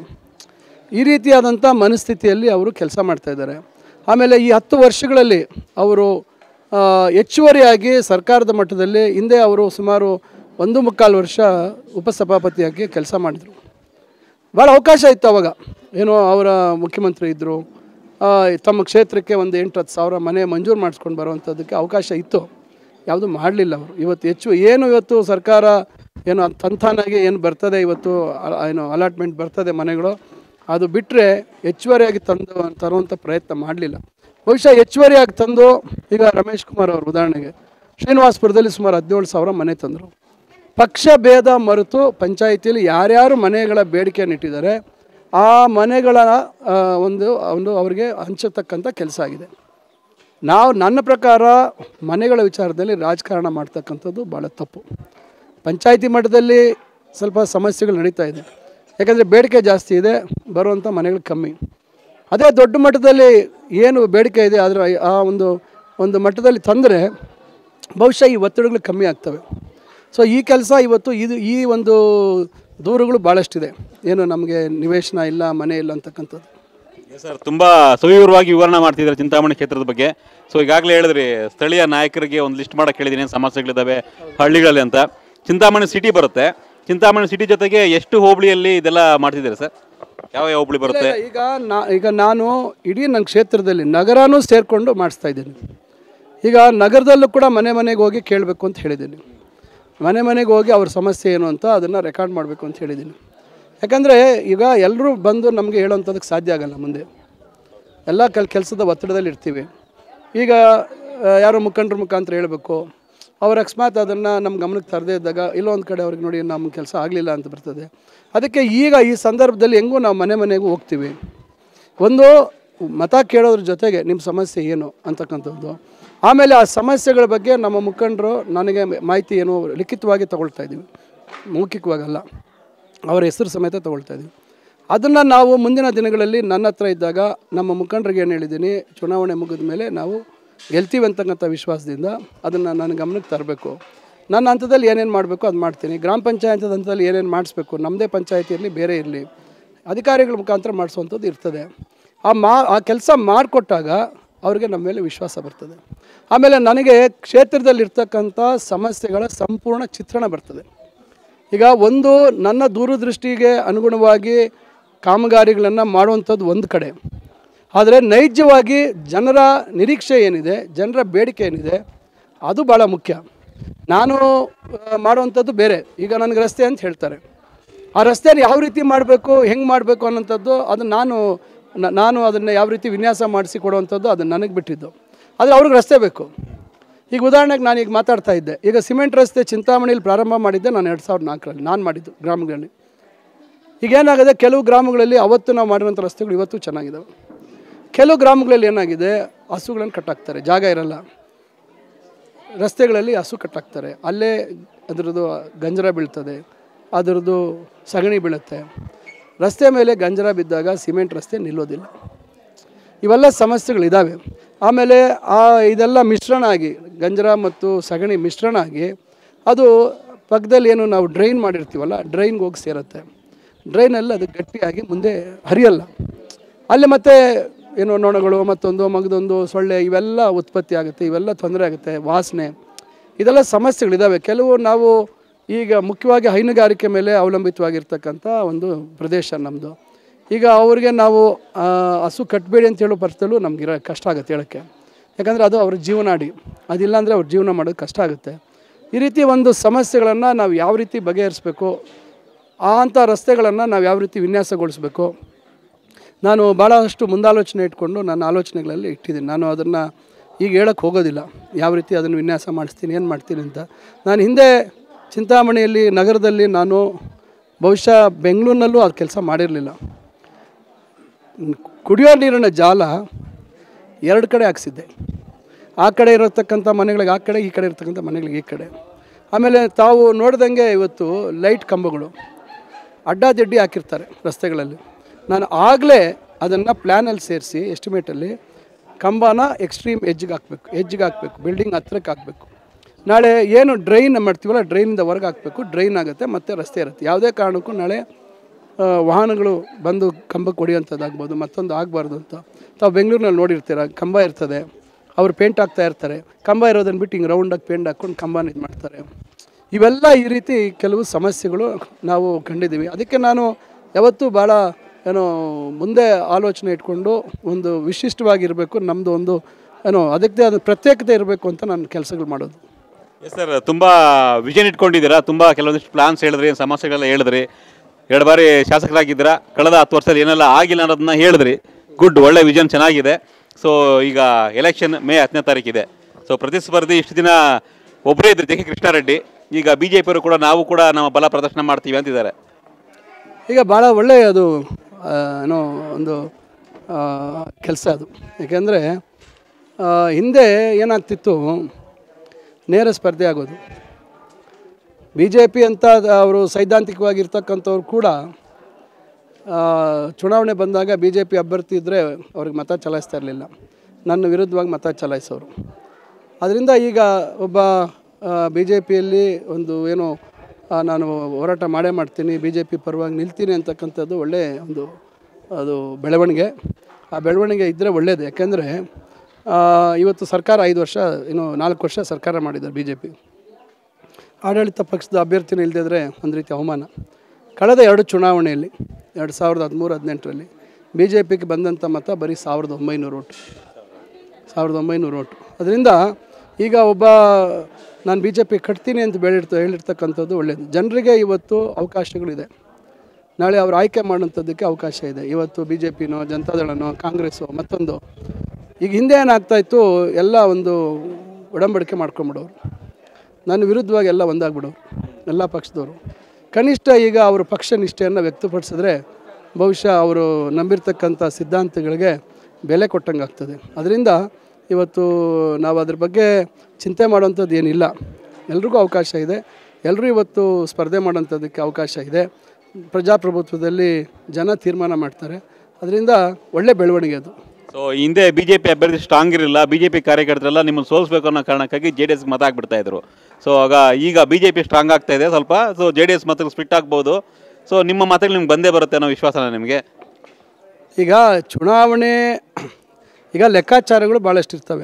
Speaker 2: ಈ ರೀತಿಯಾದಂಥ ಮನಸ್ಥಿತಿಯಲ್ಲಿ ಅವರು ಕೆಲಸ ಮಾಡ್ತಾಯಿದ್ದಾರೆ ಆಮೇಲೆ ಈ ಹತ್ತು ವರ್ಷಗಳಲ್ಲಿ ಅವರು ಆ, ಹೆಚ್ಚುವರಿಯಾಗಿ ಸರ್ಕಾರದ ಮಟ್ಟದಲ್ಲಿ ಹಿಂದೆ ಅವರು ಸುಮಾರು ಒಂದು ಮುಕ್ಕಾಲು ವರ್ಷ ಉಪಸಭಾಪತಿಯಾಗಿ ಕೆಲಸ ಮಾಡಿದರು ಭಾಳ ಅವಕಾಶ ಇತ್ತು ಅವಾಗ ಏನೋ ಅವರ ಮುಖ್ಯಮಂತ್ರಿ ಇದ್ದರು ತಮ್ಮ ಕ್ಷೇತ್ರಕ್ಕೆ ಒಂದು ಎಂಟು ಹತ್ತು ಸಾವಿರ ಮನೆ ಮಂಜೂರು ಮಾಡಿಸ್ಕೊಂಡು ಬರುವಂಥದ್ದಕ್ಕೆ ಅವಕಾಶ ಇತ್ತು ಯಾವುದು ಮಾಡಲಿಲ್ಲ ಅವರು ಇವತ್ತು ಹೆಚ್ಚು ಏನು ಇವತ್ತು ಸರ್ಕಾರ ಏನು ತಂತಾನಾಗಿ ಏನು ಬರ್ತದೆ ಇವತ್ತು ಅ- ಏನು ಅಲಾಟ್ಮೆಂಟ್ ಬರ್ತದೆ ಮನೆಗಳು ಅದು ಬಿಟ್ಟರೆ ಹೆಚ್ಚುವರಿಯಾಗಿ ತಂದು ತರುವಂಥ ಪ್ರಯತ್ನ ಮಾಡಲಿಲ್ಲ ಬಹುಶಃ ಹೆಚ್ಚುವರಿಯಾಗಿ ತಂದು ಈಗ ರಮೇಶ್ ಕುಮಾರ್ ಅವರು ಉದಾಹರಣೆಗೆ ಶ್ರೀನಿವಾಸಪುರದಲ್ಲಿ ಸುಮಾರು ಹದಿನೇಳು ಸಾವಿರ ಮನೆ ತಂದರು ಪಕ್ಷ ಭೇದ ಮರೆತು ಪಂಚಾಯಿತಿಯಲ್ಲಿ ಯಾರ್ಯಾರು ಮನೆಗಳ ಬೇಡಿಕೆಯನ್ನು ಇಟ್ಟಿದ್ದಾರೆ ಆ ಮನೆಗಳ ಆ, ಒಂದು ಒಂದು ಅವರಿಗೆ ಹಂಚತಕ್ಕಂಥ ಕೆಲಸ ಆಗಿದೆ ನಾವು ನನ್ನ ಪ್ರಕಾರ ಮನೆಗಳ ವಿಚಾರದಲ್ಲಿ ರಾಜಕಾರಣ ಮಾಡ್ತಕ್ಕಂಥದ್ದು ಭಾಳ ತಪ್ಪು ಪಂಚಾಯಿತಿ ಮಟ್ಟದಲ್ಲಿ ಸ್ವಲ್ಪ ಸಮಸ್ಯೆಗಳು ನಡೀತಾ ಇದೆ ಯಾಕಂದರೆ ಬೇಡಿಕೆ ಜಾಸ್ತಿ ಇದೆ ಬರುವಂಥ ಮನೆಗಳು ಕಮ್ಮಿ ಅದೇ ದೊಡ್ಡ ಮಟ್ಟದಲ್ಲಿ ಏನು ಬೇಡಿಕೆ ಇದೆ ಅದರ ಆ ಒಂದು ಒಂದು ಮಟ್ಟದಲ್ಲಿ ತಂದರೆ ಬಹುಶಃ ಈ ಒತ್ತಡಗಳು ಕಮ್ಮಿ ಆಗ್ತವೆ ಸೊ ಈ ಕೆಲಸ ಇವತ್ತು ಇದು ಈ ಒಂದು ದೂರುಗಳು ಭಾಳಷ್ಟಿದೆ ಏನು ನಮಗೆ ನಿವೇಶನ ಇಲ್ಲ ಮನೆ ಇಲ್ಲ ಅಂತಕ್ಕಂಥದ್ದು
Speaker 1: ಸರ್ ತುಂಬ ಸುವಿವರವಾಗಿ ವಿವರಣೆ ಮಾಡ್ತಿದ್ದಾರೆ ಚಿಂತಾಮಣಿ ಕ್ಷೇತ್ರದ ಬಗ್ಗೆ ಸೊ ಈಗಾಗಲೇ ಹೇಳಿದ್ರಿ ಸ್ಥಳೀಯ ನಾಯಕರಿಗೆ ಒಂದು ಲಿಸ್ಟ್ ಮಾಡಕ್ಕೆ ಹೇಳಿದ್ದೀನಿ ಏನು ಸಮಸ್ಯೆಗಳಿದ್ದಾವೆ ಹಳ್ಳಿಗಳಲ್ಲಿ ಅಂತ ಚಿಂತಾಮಣಿ ಸಿಟಿ ಬರುತ್ತೆ ಚಿಂತಾಮಣಿ ಸಿಟಿ ಜೊತೆಗೆ ಎಷ್ಟು ಹೋಬಳಿಯಲ್ಲಿ ಇದೆಲ್ಲ ಮಾಡ್ತಿದ್ದೀರಾ ಸರ್ ಯಾವ ಯಾವ ಹೋಬಳಿ ಬರುತ್ತೆ
Speaker 2: ಈಗ ನಾ ಈಗ ನಾನು ಇಡೀ ನನ್ನ ಕ್ಷೇತ್ರದಲ್ಲಿ ನಗರನೂ ಸೇರಿಕೊಂಡು ಮಾಡಿಸ್ತಾ ಇದ್ದೀನಿ ಈಗ ನಗರದಲ್ಲೂ ಕೂಡ ಮನೆ ಮನೆಗೆ ಹೋಗಿ ಕೇಳಬೇಕು ಅಂತ ಹೇಳಿದ್ದೀನಿ ಮನೆ ಮನೆಗೆ ಹೋಗಿ ಅವ್ರ ಸಮಸ್ಯೆ ಏನು ಅಂತ ಅದನ್ನು ರೆಕಾರ್ಡ್ ಮಾಡಬೇಕು ಅಂತ ಹೇಳಿದ್ದೀನಿ ಯಾಕಂದರೆ ಈಗ ಎಲ್ಲರೂ ಬಂದು ನಮಗೆ ಹೇಳೋವಂಥದ್ದಕ್ಕೆ ಸಾಧ್ಯ ಆಗಲ್ಲ ಮುಂದೆ ಎಲ್ಲ ಕೆಲ್ ಕೆಲಸದ ಒತ್ತಡದಲ್ಲಿ ಇರ್ತೀವಿ ಈಗ ಆ, ಯಾರೋ ಮುಖಂಡರ ಮುಖಾಂತರ ಹೇಳಬೇಕು ಅವ್ರು ಅಕಸ್ಮಾತ್ ಅದನ್ನು ನಮ್ಮ ಗಮನಕ್ಕೆ ತರದೇ ಇದ್ದಾಗ ಎಲ್ಲೋ ಒಂದು ಕಡೆ ಅವ್ರಿಗೆ ನೋಡಿ ನಮ್ಮ ಕೆಲಸ ಆಗಲಿಲ್ಲ ಅಂತ ಬರ್ತದೆ ಅದಕ್ಕೆ ಈಗ ಈ ಸಂದರ್ಭದಲ್ಲಿ ಹೆಂಗೂ ನಾವು ಮನೆ ಮನೆಗೂ ಹೋಗ್ತೀವಿ ಒಂದು ಮತ ಕೇಳೋದ್ರ ಜೊತೆಗೆ ನಿಮ್ಮ ಸಮಸ್ಯೆ ಏನು ಅಂತಕ್ಕಂಥದ್ದು ಆಮೇಲೆ ಆ ಸಮಸ್ಯೆಗಳ ಬಗ್ಗೆ ನಮ್ಮ ಮುಖಂಡರು ನನಗೆ ಮಾಹಿತಿ ಏನು ಲಿಖಿತವಾಗಿ ತಗೊಳ್ತಾ ಇದ್ದೀವಿ ಮೌಖಿಕವಾಗಲ್ಲ ಅವರ ಹೆಸರು ಸಮೇತ ತಗೊಳ್ತಾ ಇದ್ದೀವಿ ಅದನ್ನು ನಾವು ಮುಂದಿನ ದಿನಗಳಲ್ಲಿ ನನ್ನ ಹತ್ರ ಇದ್ದಾಗ ನಮ್ಮ ಮುಖಂಡರಿಗೆ ಏನು ಹೇಳಿದ್ದೀನಿ ಚುನಾವಣೆ ಮುಗಿದ ಮೇಲೆ ನಾವು ಗೆಲ್ತೀವಿ ಅಂತಕ್ಕಂಥ ವಿಶ್ವಾಸದಿಂದ ಅದನ್ನು ನನ್ನ ಗಮನಕ್ಕೆ ತರಬೇಕು ನನ್ನ ಹಂತದಲ್ಲಿ ಏನೇನು ಮಾಡಬೇಕು ಅದು ಮಾಡ್ತೀನಿ ಗ್ರಾಮ ಪಂಚಾಯತ್ ಹಂತದಲ್ಲಿ ಏನೇನು ಮಾಡಿಸ್ಬೇಕು ನಮ್ಮದೇ ಪಂಚಾಯತಿ ಇರಲಿ ಬೇರೆ ಇರಲಿ ಅಧಿಕಾರಿಗಳ ಮುಖಾಂತರ ಮಾಡಿಸುವಂಥದ್ದು ಇರ್ತದೆ ಆ ಮಾ ಆ ಕೆಲಸ ಮಾಡಿಕೊಟ್ಟಾಗ ಅವ್ರಿಗೆ ನಮ್ಮ ಮೇಲೆ ವಿಶ್ವಾಸ ಬರ್ತದೆ ಆಮೇಲೆ ನನಗೆ ಕ್ಷೇತ್ರದಲ್ಲಿರ್ತಕ್ಕಂಥ ಸಮಸ್ಯೆಗಳ ಸಂಪೂರ್ಣ ಚಿತ್ರಣ ಬರ್ತದೆ ಈಗ ಒಂದು ನನ್ನ ದೂರದೃಷ್ಟಿಗೆ ಅನುಗುಣವಾಗಿ ಕಾಮಗಾರಿಗಳನ್ನು ಮಾಡುವಂಥದ್ದು ಒಂದು ಕಡೆ ಆದರೆ ನೈಜವಾಗಿ ಜನರ ನಿರೀಕ್ಷೆ ಏನಿದೆ ಜನರ ಬೇಡಿಕೆ ಏನಿದೆ ಅದು ಭಾಳ ಮುಖ್ಯ ನಾನು ಆ, ಮಾಡುವಂಥದ್ದು ಬೇರೆ ಈಗ ನನಗೆ ರಸ್ತೆ ಅಂತ ಹೇಳ್ತಾರೆ ಆ ರಸ್ತೆನ ಯಾವ ರೀತಿ ಮಾಡಬೇಕು ಹೆಂಗೆ ಮಾಡಬೇಕು ಅನ್ನೋಂಥದ್ದು ಅದು ನಾನು ನ- ನಾನು ಅದನ್ನು ಯಾವ ರೀತಿ ವಿನ್ಯಾಸ ಮಾಡಿಸಿ ಕೊಡುವಂಥದ್ದು ಅದು ನನಗೆ ಬಿಟ್ಟಿದ್ದು ಆದರೆ ಅವ್ರಿಗೆ ರಸ್ತೆ ಬೇಕು ಈಗ ಉದಾಹರಣೆಗೆ ನಾನು ಈಗ ಮಾತಾಡ್ತಾ ಇದ್ದೆ ಈಗ ಸಿಮೆಂಟ್ ರಸ್ತೆ ಚಿಂತಾಮಣಿಯಲ್ಲಿ ಪ್ರಾರಂಭ ಮಾಡಿದ್ದೆ ನಾನು ಎರಡು ಸಾವಿರದ ನಾಲ್ಕರಲ್ಲಿ ನಾನು ಮಾಡಿದ್ದು ಗ್ರಾಮಗಳಲ್ಲಿ ಈಗ ಏನಾಗಿದೆ ಕೆಲವು ಗ್ರಾಮಗಳಲ್ಲಿ ಅವತ್ತು ನಾವು ಮಾಡಿರೋಂಥ ರಸ್ತೆಗಳು ಇವತ್ತು ಚೆನ್ನಾಗಿದ್ದಾವೆ ಕೆಲವು ಗ್ರಾಮಗಳಲ್ಲಿ ಏನಾಗಿದೆ ಹಸುಗಳನ್ನು ಕಟ್ಟಾಕ್ತಾರೆ ಜಾಗ ಇರಲ್ಲ ರಸ್ತೆಗಳಲ್ಲಿ ಹಸು ಕಟ್ಟಾಕ್ತಾರೆ ಅಲ್ಲೇ ಅದರದ್ದು ಗಂಜರ ಬೀಳ್ತದೆ ಅದರದ್ದು ಸಗಣಿ ಬೀಳುತ್ತೆ ರಸ್ತೆ ಮೇಲೆ ಗಂಜರ ಬಿದ್ದಾಗ ಸಿಮೆಂಟ್ ರಸ್ತೆ ನಿಲ್ಲೋದಿಲ್ಲ ಇವೆಲ್ಲ ಸಮಸ್ಯೆಗಳಿದ್ದಾವೆ ಆಮೇಲೆ ಆ ಇದೆಲ್ಲ ಮಿಶ್ರಣ ಆಗಿ ಗಂಜರ ಮತ್ತು ಸಗಣಿ ಮಿಶ್ರಣ ಆಗಿ ಅದು ಪಕ್ಕದಲ್ಲಿ ಏನು ನಾವು ಡ್ರೈನ್ ಮಾಡಿರ್ತೀವಲ್ಲ ಡ್ರೈನ್ಗೆ ಹೋಗಿ ಸೇರುತ್ತೆ ಡ್ರೈನಲ್ಲಿ ಅದು ಗಟ್ಟಿಯಾಗಿ ಮುಂದೆ ಹರಿಯಲ್ಲ ಅಲ್ಲಿ ಮತ್ತೆ ಏನು ನೊಣಗಳು ಮತ್ತೊಂದು ಮಗದೊಂದು ಸೊಳ್ಳೆ ಇವೆಲ್ಲ ಉತ್ಪತ್ತಿ ಆಗುತ್ತೆ ಇವೆಲ್ಲ ತೊಂದರೆ ಆಗುತ್ತೆ ವಾಸನೆ ಇದೆಲ್ಲ ಸಮಸ್ಯೆಗಳಿದ್ದಾವೆ ಕೆಲವು ನಾವು ಈಗ ಮುಖ್ಯವಾಗಿ ಹೈನುಗಾರಿಕೆ ಮೇಲೆ ಅವಲಂಬಿತವಾಗಿರ್ತಕ್ಕಂಥ ಒಂದು ಪ್ರದೇಶ ನಮ್ಮದು ಈಗ ಅವ್ರಿಗೆ ನಾವು ಆ, ಹಸು ಕಟ್ಟಬೇಡಿ ಅಂತ ಹೇಳೋ ಪರಿಸ್ಥಿತಿಯಲ್ಲೂ ನಮ್ಗೆ ಇರೋ ಕಷ್ಟ ಆಗುತ್ತೆ ಹೇಳೋಕ್ಕೆ ಯಾಕಂದರೆ ಅದು ಅವ್ರ ಜೀವನಾಡಿ ಅದಿಲ್ಲ ಅಂದರೆ ಅವ್ರ ಜೀವನ ಮಾಡೋದು ಕಷ್ಟ ಆಗುತ್ತೆ ಈ ರೀತಿ ಒಂದು ಸಮಸ್ಯೆಗಳನ್ನು ನಾವು ಯಾವ ರೀತಿ ಬಗೆಹರಿಸ್ಬೇಕು ಆ ಅಂಥ ರಸ್ತೆಗಳನ್ನು ನಾವು ಯಾವ ರೀತಿ ವಿನ್ಯಾಸಗೊಳಿಸ್ಬೇಕು ನಾನು ಭಾಳಷ್ಟು ಮುಂದಾಲೋಚನೆ ಇಟ್ಕೊಂಡು ನನ್ನ ಆಲೋಚನೆಗಳಲ್ಲಿ ಇಟ್ಟಿದ್ದೀನಿ ನಾನು ಅದನ್ನು ಈಗ ಹೇಳಕ್ಕೆ ಹೋಗೋದಿಲ್ಲ ಯಾವ ರೀತಿ ಅದನ್ನು ವಿನ್ಯಾಸ ಮಾಡಿಸ್ತೀನಿ ಏನು ಮಾಡ್ತೀನಿ ಅಂತ ನಾನು ಹಿಂದೆ ಚಿಂತಾಮಣಿಯಲ್ಲಿ ನಗರದಲ್ಲಿ ನಾನು ಬಹುಶಃ ಬೆಂಗಳೂರಿನಲ್ಲೂ ಅದು ಕೆಲಸ ಮಾಡಿರಲಿಲ್ಲ ಕುಡಿಯೋ ನೀರಿನ ಜಾಲ ಎರಡು ಕಡೆ ಹಾಕ್ಸಿದ್ದೆ ಆ ಕಡೆ ಇರತಕ್ಕಂಥ ಮನೆಗಳಿಗೆ ಆ ಕಡೆ ಈ ಕಡೆ ಇರತಕ್ಕಂಥ ಮನೆಗಳಿಗೆ ಈ ಕಡೆ ಆಮೇಲೆ ತಾವು ನೋಡ್ದಂಗೆ ಇವತ್ತು ಲೈಟ್ ಕಂಬಗಳು ಅಡ್ಡಾದಿಡ್ಡಿ ಹಾಕಿರ್ತಾರೆ ರಸ್ತೆಗಳಲ್ಲಿ ನಾನು ಆಗಲೇ ಅದನ್ನು ಪ್ಲ್ಯಾನಲ್ಲಿ ಸೇರಿಸಿ ಎಸ್ಟಿಮೇಟಲ್ಲಿ ಕಂಬನ ಎಕ್ಸ್ಟ್ರೀಮ್ ಎಜ್ಜಿಗೆ ಹಾಕಬೇಕು ಎಜ್ಜಿಗೆ ಹಾಕಬೇಕು ಬಿಲ್ಡಿಂಗ್ ಹತ್ರಕ್ಕೆ ಹಾಕಬೇಕು ನಾಳೆ ಏನು ಡ್ರೈನ್ ಮಾಡ್ತೀವಲ್ಲ ಡ್ರೈನಿಂದ ಹೊರಗೆ ಹಾಕಬೇಕು ಡ್ರೈನ್ ಆಗುತ್ತೆ ಮತ್ತು ರಸ್ತೆ ಇರುತ್ತೆ ಯಾವುದೇ ಕಾರಣಕ್ಕೂ ನಾಳೆ ಆ, ವಾಹನಗಳು ಬಂದು ಕಂಬಕ್ಕೆ ಹೊಡೆಯುವಂಥದ್ದಾಗ್ಬೋದು ಮತ್ತೊಂದು ಆಗಬಾರ್ದು ಅಂತ ತಾವು ಬೆಂಗಳೂರಿನಲ್ಲಿ ನೋಡಿರ್ತೀರ ಕಂಬ ಇರ್ತದೆ ಅವ್ರು ಪೇಂಟ್ ಹಾಕ್ತಾ ಇರ್ತಾರೆ ಕಂಬ ಇರೋದನ್ನು ಬಿಟ್ಟು ಹಿಂಗೆ ರೌಂಡಾಗಿ ಪೇಂಟ್ ಹಾಕ್ಕೊಂಡು ಕಂಬನ ಇದು ಮಾಡ್ತಾರೆ ಇವೆಲ್ಲ ಈ ರೀತಿ ಕೆಲವು ಸಮಸ್ಯೆಗಳು ನಾವು ಕಂಡಿದ್ದೀವಿ ಅದಕ್ಕೆ ನಾನು ಯಾವತ್ತೂ ಭಾಳ ಏನೋ ಮುಂದೆ ಆಲೋಚನೆ ಇಟ್ಕೊಂಡು ಒಂದು ವಿಶಿಷ್ಟವಾಗಿರಬೇಕು ನಮ್ಮದು ಒಂದು ಏನೋ ಅದಕ್ಕೆ ಅದು ಪ್ರತ್ಯೇಕತೆ ಇರಬೇಕು ಅಂತ ನಾನು ಕೆಲಸಗಳು ಮಾಡೋದು
Speaker 1: ಎಸ್ ಸರ್ ತುಂಬ ವಿಷನ್ ಇಟ್ಕೊಂಡಿದ್ದೀರಾ ತುಂಬ ಕೆಲವೊಂದಿಷ್ಟು ಪ್ಲಾನ್ಸ್ ಹೇಳಿದ್ರಿ ಸಮಸ್ಯೆಗಳೆಲ್ಲ ಹೇಳಿದ್ರಿ ಎರಡು ಬಾರಿ ಶಾಸಕರಾಗಿದ್ದೀರಾ ಕಳೆದ ಹತ್ತು ವರ್ಷದಲ್ಲಿ ಏನೆಲ್ಲ ಆಗಿಲ್ಲ ಅನ್ನೋದನ್ನ ಹೇಳಿದ್ರಿ ಗುಡ್ ಒಳ್ಳೆ ವಿಷನ್ ಚೆನ್ನಾಗಿದೆ ಸೊ ಈಗ ಎಲೆಕ್ಷನ್ ಮೇ ಹತ್ತನೇ ತಾರೀಕಿದೆ ಸೊ ಪ್ರತಿಸ್ಪರ್ಧಿ ಇಷ್ಟು ದಿನ ಒಬ್ಬರೇ ಇದ್ರಿ ಜೆ ಕೆ ಕೃಷ್ಣಾರೆಡ್ಡಿ ಈಗ ಬಿ ಜೆ ಪಿಯವರು ಕೂಡ ನಾವು ಕೂಡ ನಮ್ಮ ಬಲ ಪ್ರದರ್ಶನ ಮಾಡ್ತೀವಿ ಅಂತಿದ್ದಾರೆ
Speaker 2: ಈಗ ಭಾಳ ಒಳ್ಳೆಯ ಅದು ಆ, ಏನೋ ಒಂದು ಕೆಲಸ ಅದು ಏಕೆಂದರೆ ಹಿಂದೆ ಏನಾಗ್ತಿತ್ತು ನೇರ ಸ್ಪರ್ಧೆ ಆಗೋದು ಬಿ ಜೆ ಪಿ ಅಂತ ಅವರು ಸೈದ್ಧಾಂತಿಕವಾಗಿರ್ತಕ್ಕಂಥವ್ರು ಕೂಡ ಆ, ಚುನಾವಣೆ ಬಂದಾಗ ಬಿ ಜೆ ಪಿ ಅಭ್ಯರ್ಥಿ ಇದ್ದರೆ ಅವ್ರಿಗೆ ಮತ ಚಲಾಯಿಸ್ತಾ ಇರಲಿಲ್ಲ ನನ್ನ ವಿರುದ್ಧವಾಗಿ ಮತ ಚಲಾಯಿಸೋರು ಅದರಿಂದ ಈಗ ಒಬ್ಬ ಬಿ ಜೆ ಪಿಯಲ್ಲಿ ಒಂದು ಏನು ಆ, ನಾನು ಹೋರಾಟ ಮಾಡೇ ಮಾಡ್ತೀನಿ ಬಿ ಜೆ ಪಿ ಪರವಾಗಿ ನಿಲ್ತೀನಿ ಅಂತಕ್ಕಂಥದ್ದು ಒಳ್ಳೆಯ ಒಂದು ಅದು ಬೆಳವಣಿಗೆ ಆ ಬೆಳವಣಿಗೆ ಇದ್ದರೆ ಒಳ್ಳೆಯದು ಯಾಕೆಂದರೆ ಇವತ್ತು ಸರ್ಕಾರ ಐದು ವರ್ಷ ಇನ್ನು ನಾಲ್ಕು ವರ್ಷ ಸರ್ಕಾರ ಮಾಡಿದ್ದಾರೆ ಬಿ ಜೆ ಪಿ ಆಡಳಿತ ಪಕ್ಷದ ಅಭ್ಯರ್ಥಿನ ಇಲ್ಲದಿದ್ದರೆ ಒಂದು ರೀತಿ ಅವಮಾನ ಕಳೆದ ಎರಡು ಚುನಾವಣೆಯಲ್ಲಿ ಎರಡು ಸಾವಿರದ ಹದಿಮೂರು ಹದಿನೆಂಟರಲ್ಲಿ ಬಿ ಜೆ ಪಿಗೆ ಬಂದಂಥ ಮತ ಬರೀ ಸಾವಿರದ ಒಂಬೈನೂರು ಓಟು ಸಾವಿರದ ಒಂಬೈನೂರು ಓಟು ಅದರಿಂದ ಈಗ ಒಬ್ಬ ನಾನು ಬಿ ಜೆ ಪಿ ಕಟ್ತೀನಿ ಅಂತ ಬೆಳಿರ್ತ ಹೇಳಿರ್ತಕ್ಕಂಥದ್ದು ಒಳ್ಳೆಯದು ಜನರಿಗೆ ಇವತ್ತು ಅವಕಾಶಗಳಿದೆ ನಾಳೆ ಅವ್ರು ಆಯ್ಕೆ ಮಾಡೋಂಥದ್ದಕ್ಕೆ ಅವಕಾಶ ಇದೆ ಇವತ್ತು ಬಿ ಜೆ ಪಿನೋ ಜನತಾದಳನೋ ಕಾಂಗ್ರೆಸ್ಸೋ ಮತ್ತೊಂದು ಈಗ ಹಿಂದೆ ಏನಾಗ್ತಾಯಿತ್ತು ಎಲ್ಲ ಒಂದು ಒಡಂಬಡಿಕೆ ಮಾಡ್ಕೊಂಬಿಡೋರು ನನ್ನ ವಿರುದ್ಧವಾಗಿ ಎಲ್ಲ ಒಂದಾಗ್ಬಿಡೋರು ಎಲ್ಲ ಪಕ್ಷದವರು ಕನಿಷ್ಠ ಈಗ ಅವರು ಪಕ್ಷ ನಿಷ್ಠೆಯನ್ನು ವ್ಯಕ್ತಪಡಿಸಿದ್ರೆ ಬಹುಶಃ ಅವರು ನಂಬಿರ್ತಕ್ಕಂಥ ಸಿದ್ಧಾಂತಗಳಿಗೆ ಬೆಲೆ ಕೊಟ್ಟಂಗೆ ಆಗ್ತದೆ ಅದರಿಂದ ಇವತ್ತು ನಾವು ಅದ್ರ ಬಗ್ಗೆ ಚಿಂತೆ ಮಾಡುವಂಥದ್ದು ಏನಿಲ್ಲ ಎಲ್ರಿಗೂ ಅವಕಾಶ ಇದೆ ಎಲ್ಲರೂ ಇವತ್ತು ಸ್ಪರ್ಧೆ ಮಾಡೋಂಥದ್ದಕ್ಕೆ ಅವಕಾಶ ಇದೆ ಪ್ರಜಾಪ್ರಭುತ್ವದಲ್ಲಿ ಜನ ತೀರ್ಮಾನ ಮಾಡ್ತಾರೆ ಅದರಿಂದ ಒಳ್ಳೆ ಬೆಳವಣಿಗೆ ಅದು
Speaker 1: ಸೊ ಹಿಂದೆ ಬಿಜೆಪಿ ಅಭ್ಯರ್ಥಿ ಸ್ಟ್ರಾಂಗ್ ಇರಲಿಲ್ಲ ಬಿಜೆಪಿ ಕಾರ್ಯಕರ್ತರೆಲ್ಲ ನಿಮ್ಮನ್ನು ಸೋಲಿಸಬೇಕು ಅನ್ನೋ ಕಾರಣಕ್ಕಾಗಿ ಜೆ ಡಿ ಎಸ್ ಮತ ಹಾಕ್ಬಿಡ್ತಾ ಇದ್ರು ಸೊ ಆಗ ಈಗ ಬಿಜೆಪಿ ಸ್ಟ್ರಾಂಗ್ ಆಗ್ತಾ ಇದೆ ಸ್ವಲ್ಪ ಸೊ ಜೆ ಡಿ ಎಸ್ ಮತಗಳು ಸ್ಪಿಟ್ ಆಗ್ಬೋದು ಸೊ ನಿಮ್ಮ ಮತಗಳು ನಿಮ್ಗೆ ಬಂದೇ ಬರುತ್ತೆ ಅನ್ನೋ ವಿಶ್ವಾಸನ ನಿಮಗೆ
Speaker 2: ಈಗ ಚುನಾವಣೆ ಈಗ ಲೆಕ್ಕಾಚಾರಗಳು ಭಾಳಷ್ಟು ಇರ್ತವೆ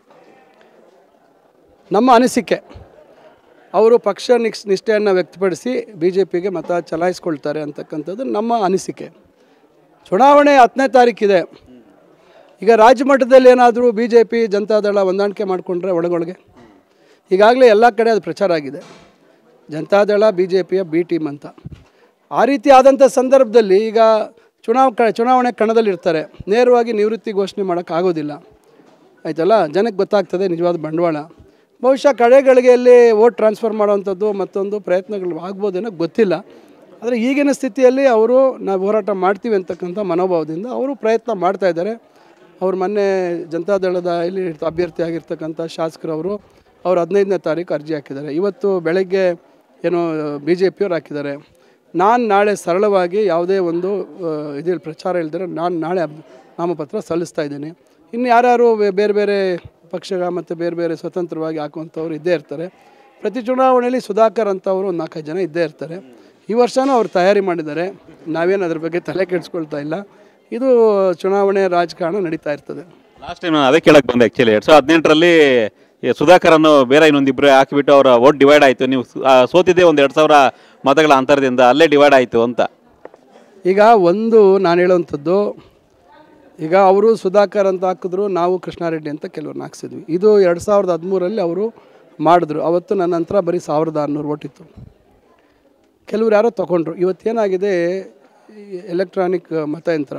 Speaker 2: ನಮ್ಮ ಅನಿಸಿಕೆ ಅವರು ಪಕ್ಷ ನಿಕ್ಷ ನಿಷ್ಠೆಯನ್ನು ವ್ಯಕ್ತಪಡಿಸಿ ಬಿ ಜೆ ಪಿಗೆ ಮತ ಚಲಾಯಿಸ್ಕೊಳ್ತಾರೆ ಅಂತಕ್ಕಂಥದ್ದು ನಮ್ಮ ಅನಿಸಿಕೆ ಚುನಾವಣೆ ಹತ್ತನೇ ತಾರೀಕಿದೆ ಈಗ ರಾಜ್ಯ ಮಟ್ಟದಲ್ಲಿ ಏನಾದರೂ ಬಿ ಜೆ ಪಿ ಜನತಾದಳ ಹೊಂದಾಣಿಕೆ ಮಾಡಿಕೊಂಡ್ರೆ ಒಳಗೊಳಗೆ ಈಗಾಗಲೇ ಎಲ್ಲ ಕಡೆ ಅದು ಪ್ರಚಾರ ಆಗಿದೆ ಜನತಾದಳ ಬಿ ಜೆ ಪಿಯ ಬಿ ಟೀಮ್ ಅಂತ ಆ ರೀತಿ ಆದಂಥ ಸಂದರ್ಭದಲ್ಲಿ ಈಗ ಚುನಾವ್ ಕ ಚುನಾವಣೆ ಕಣದಲ್ಲಿರ್ತಾರೆ ನೇರವಾಗಿ ನಿವೃತ್ತಿ ಘೋಷಣೆ ಮಾಡೋಕ್ಕಾಗೋದಿಲ್ಲ ಆಯ್ತಲ್ಲ ಜನಕ್ಕೆ ಗೊತ್ತಾಗ್ತದೆ ನಿಜವಾದ ಬಂಡವಾಳ ಬಹುಶಃ ಕಡೆಗಳಿಗೆಯಲ್ಲಿ ವೋಟ್ ಟ್ರಾನ್ಸ್ಫರ್ ಮಾಡೋವಂಥದ್ದು ಮತ್ತೊಂದು ಪ್ರಯತ್ನಗಳು ಆಗ್ಬೋದೇನೋ ಗೊತ್ತಿಲ್ಲ ಆದರೆ ಈಗಿನ ಸ್ಥಿತಿಯಲ್ಲಿ ಅವರು ನಾವು ಹೋರಾಟ ಮಾಡ್ತೀವಿ ಅಂತಕ್ಕಂಥ ಮನೋಭಾವದಿಂದ ಅವರು ಪ್ರಯತ್ನ ಮಾಡ್ತಾ ಇದ್ದಾರೆ ಅವ್ರು ಮೊನ್ನೆ ಜನತಾದಳದ ಇಲ್ಲಿ ಅಭ್ಯರ್ಥಿ ಆಗಿರ್ತಕ್ಕಂಥ ಶಾಸಕರವರು ಅವ್ರು ಹದಿನೈದನೇ ತಾರೀಕು ಅರ್ಜಿ ಹಾಕಿದ್ದಾರೆ ಇವತ್ತು ಬೆಳಗ್ಗೆ ಏನೋ ಬಿ ಜೆ ಪಿಯವ್ರು ಹಾಕಿದ್ದಾರೆ ನಾನು ನಾಳೆ ಸರಳವಾಗಿ ಯಾವುದೇ ಒಂದು ಇದಿಲ್ಲ ಪ್ರಚಾರ ಇಲ್ದಿರ ನಾನು ನಾಳೆ ಅಬ್- ನಾಮಪತ್ರ ಸಲ್ಲಿಸ್ತಾ ಇದ್ದೀನಿ ಇನ್ನು ಯಾರ್ಯಾರು ಬೇ- ಬೇರೆ ಬೇರೆ ಪಕ್ಷ ಮತ್ತು ಬೇರೆ ಬೇರೆ ಸ್ವತಂತ್ರವಾಗಿ ಹಾಕುವಂಥವ್ರು ಇದ್ದೇ ಇರ್ತಾರೆ ಪ್ರತಿ ಚುನಾವಣೆಯಲ್ಲಿ ಸುಧಾಕರ್ ಅಂತವರು ಒಂದು ನಾಲ್ಕೈದು ಜನ ಇದ್ದೇ ಇರ್ತಾರೆ ಈ ವರ್ಷನೂ ಅವ್ರು ತಯಾರಿ ಮಾಡಿದ್ದಾರೆ ನಾವೇನು ಅದ್ರ ಬಗ್ಗೆ ತಲೆ ಕೆಡಿಸ್ಕೊಳ್ತಾ ಇಲ್ಲ ಇದು ಚುನಾವಣೆ ರಾಜಕಾರಣ ನಡೀತಾ ಇರ್ತದೆ
Speaker 1: ಲಾಸ್ಟ್ ಟೈಮ್ ನಾನು ಅದೇ ಕೇಳಕ್ಕೆ ಬಂದೆ ಆ್ಯಕ್ಚುಲಿ ಎರಡು ಸಾವಿರದ ಹದಿನೆಂಟರಲ್ಲಿ ಸುಧಾಕರ್ ಅನ್ನೋ ಬೇರೆ ಇನ್ನೊಂದಿಬ್ಬರು ಹಾಕಿಬಿಟ್ಟು ಅವರ ವೋಟ್ ಡಿವೈಡ್ ಆಯಿತು ನೀವು ಸು- ಆ, ಸೋತಿದ್ದೆ ಒಂದು ಎರಡು ಸಾವಿರ ಮತಗಳ ಅಂತರದಿಂದ ಅಲ್ಲೇ ಡಿವೈಡ್ ಆಯಿತು ಅಂತ
Speaker 2: ಈಗ ಒಂದು ನಾನು ಹೇಳುವಂಥದ್ದು ಈಗ ಅವರು ಸುಧಾಕರ್ ಅಂತ ಹಾಕಿದ್ರು ನಾವು ಕೃಷ್ಣಾರೆಡ್ಡಿ ಅಂತ ಕೆಲವ್ರನ್ನ ಹಾಕ್ಸಿದ್ವಿ ಇದು ಎರಡು ಸಾವಿರದ ಹದಿಮೂರಲ್ಲಿ ಅವರು ಮಾಡಿದ್ರು ಅವತ್ತು ನನ್ನ ನಂತರ ಬರೀ ಸಾವಿರದ ಆರುನೂರು ಓಟ್ ಇತ್ತು ಕೆಲವ್ರು ಯಾರೋ ತೊಗೊಂಡ್ರು ಇವತ್ತೇನಾಗಿದೆ ಎಲೆಕ್ಟ್ರಾನಿಕ್ ಮತಯಂತ್ರ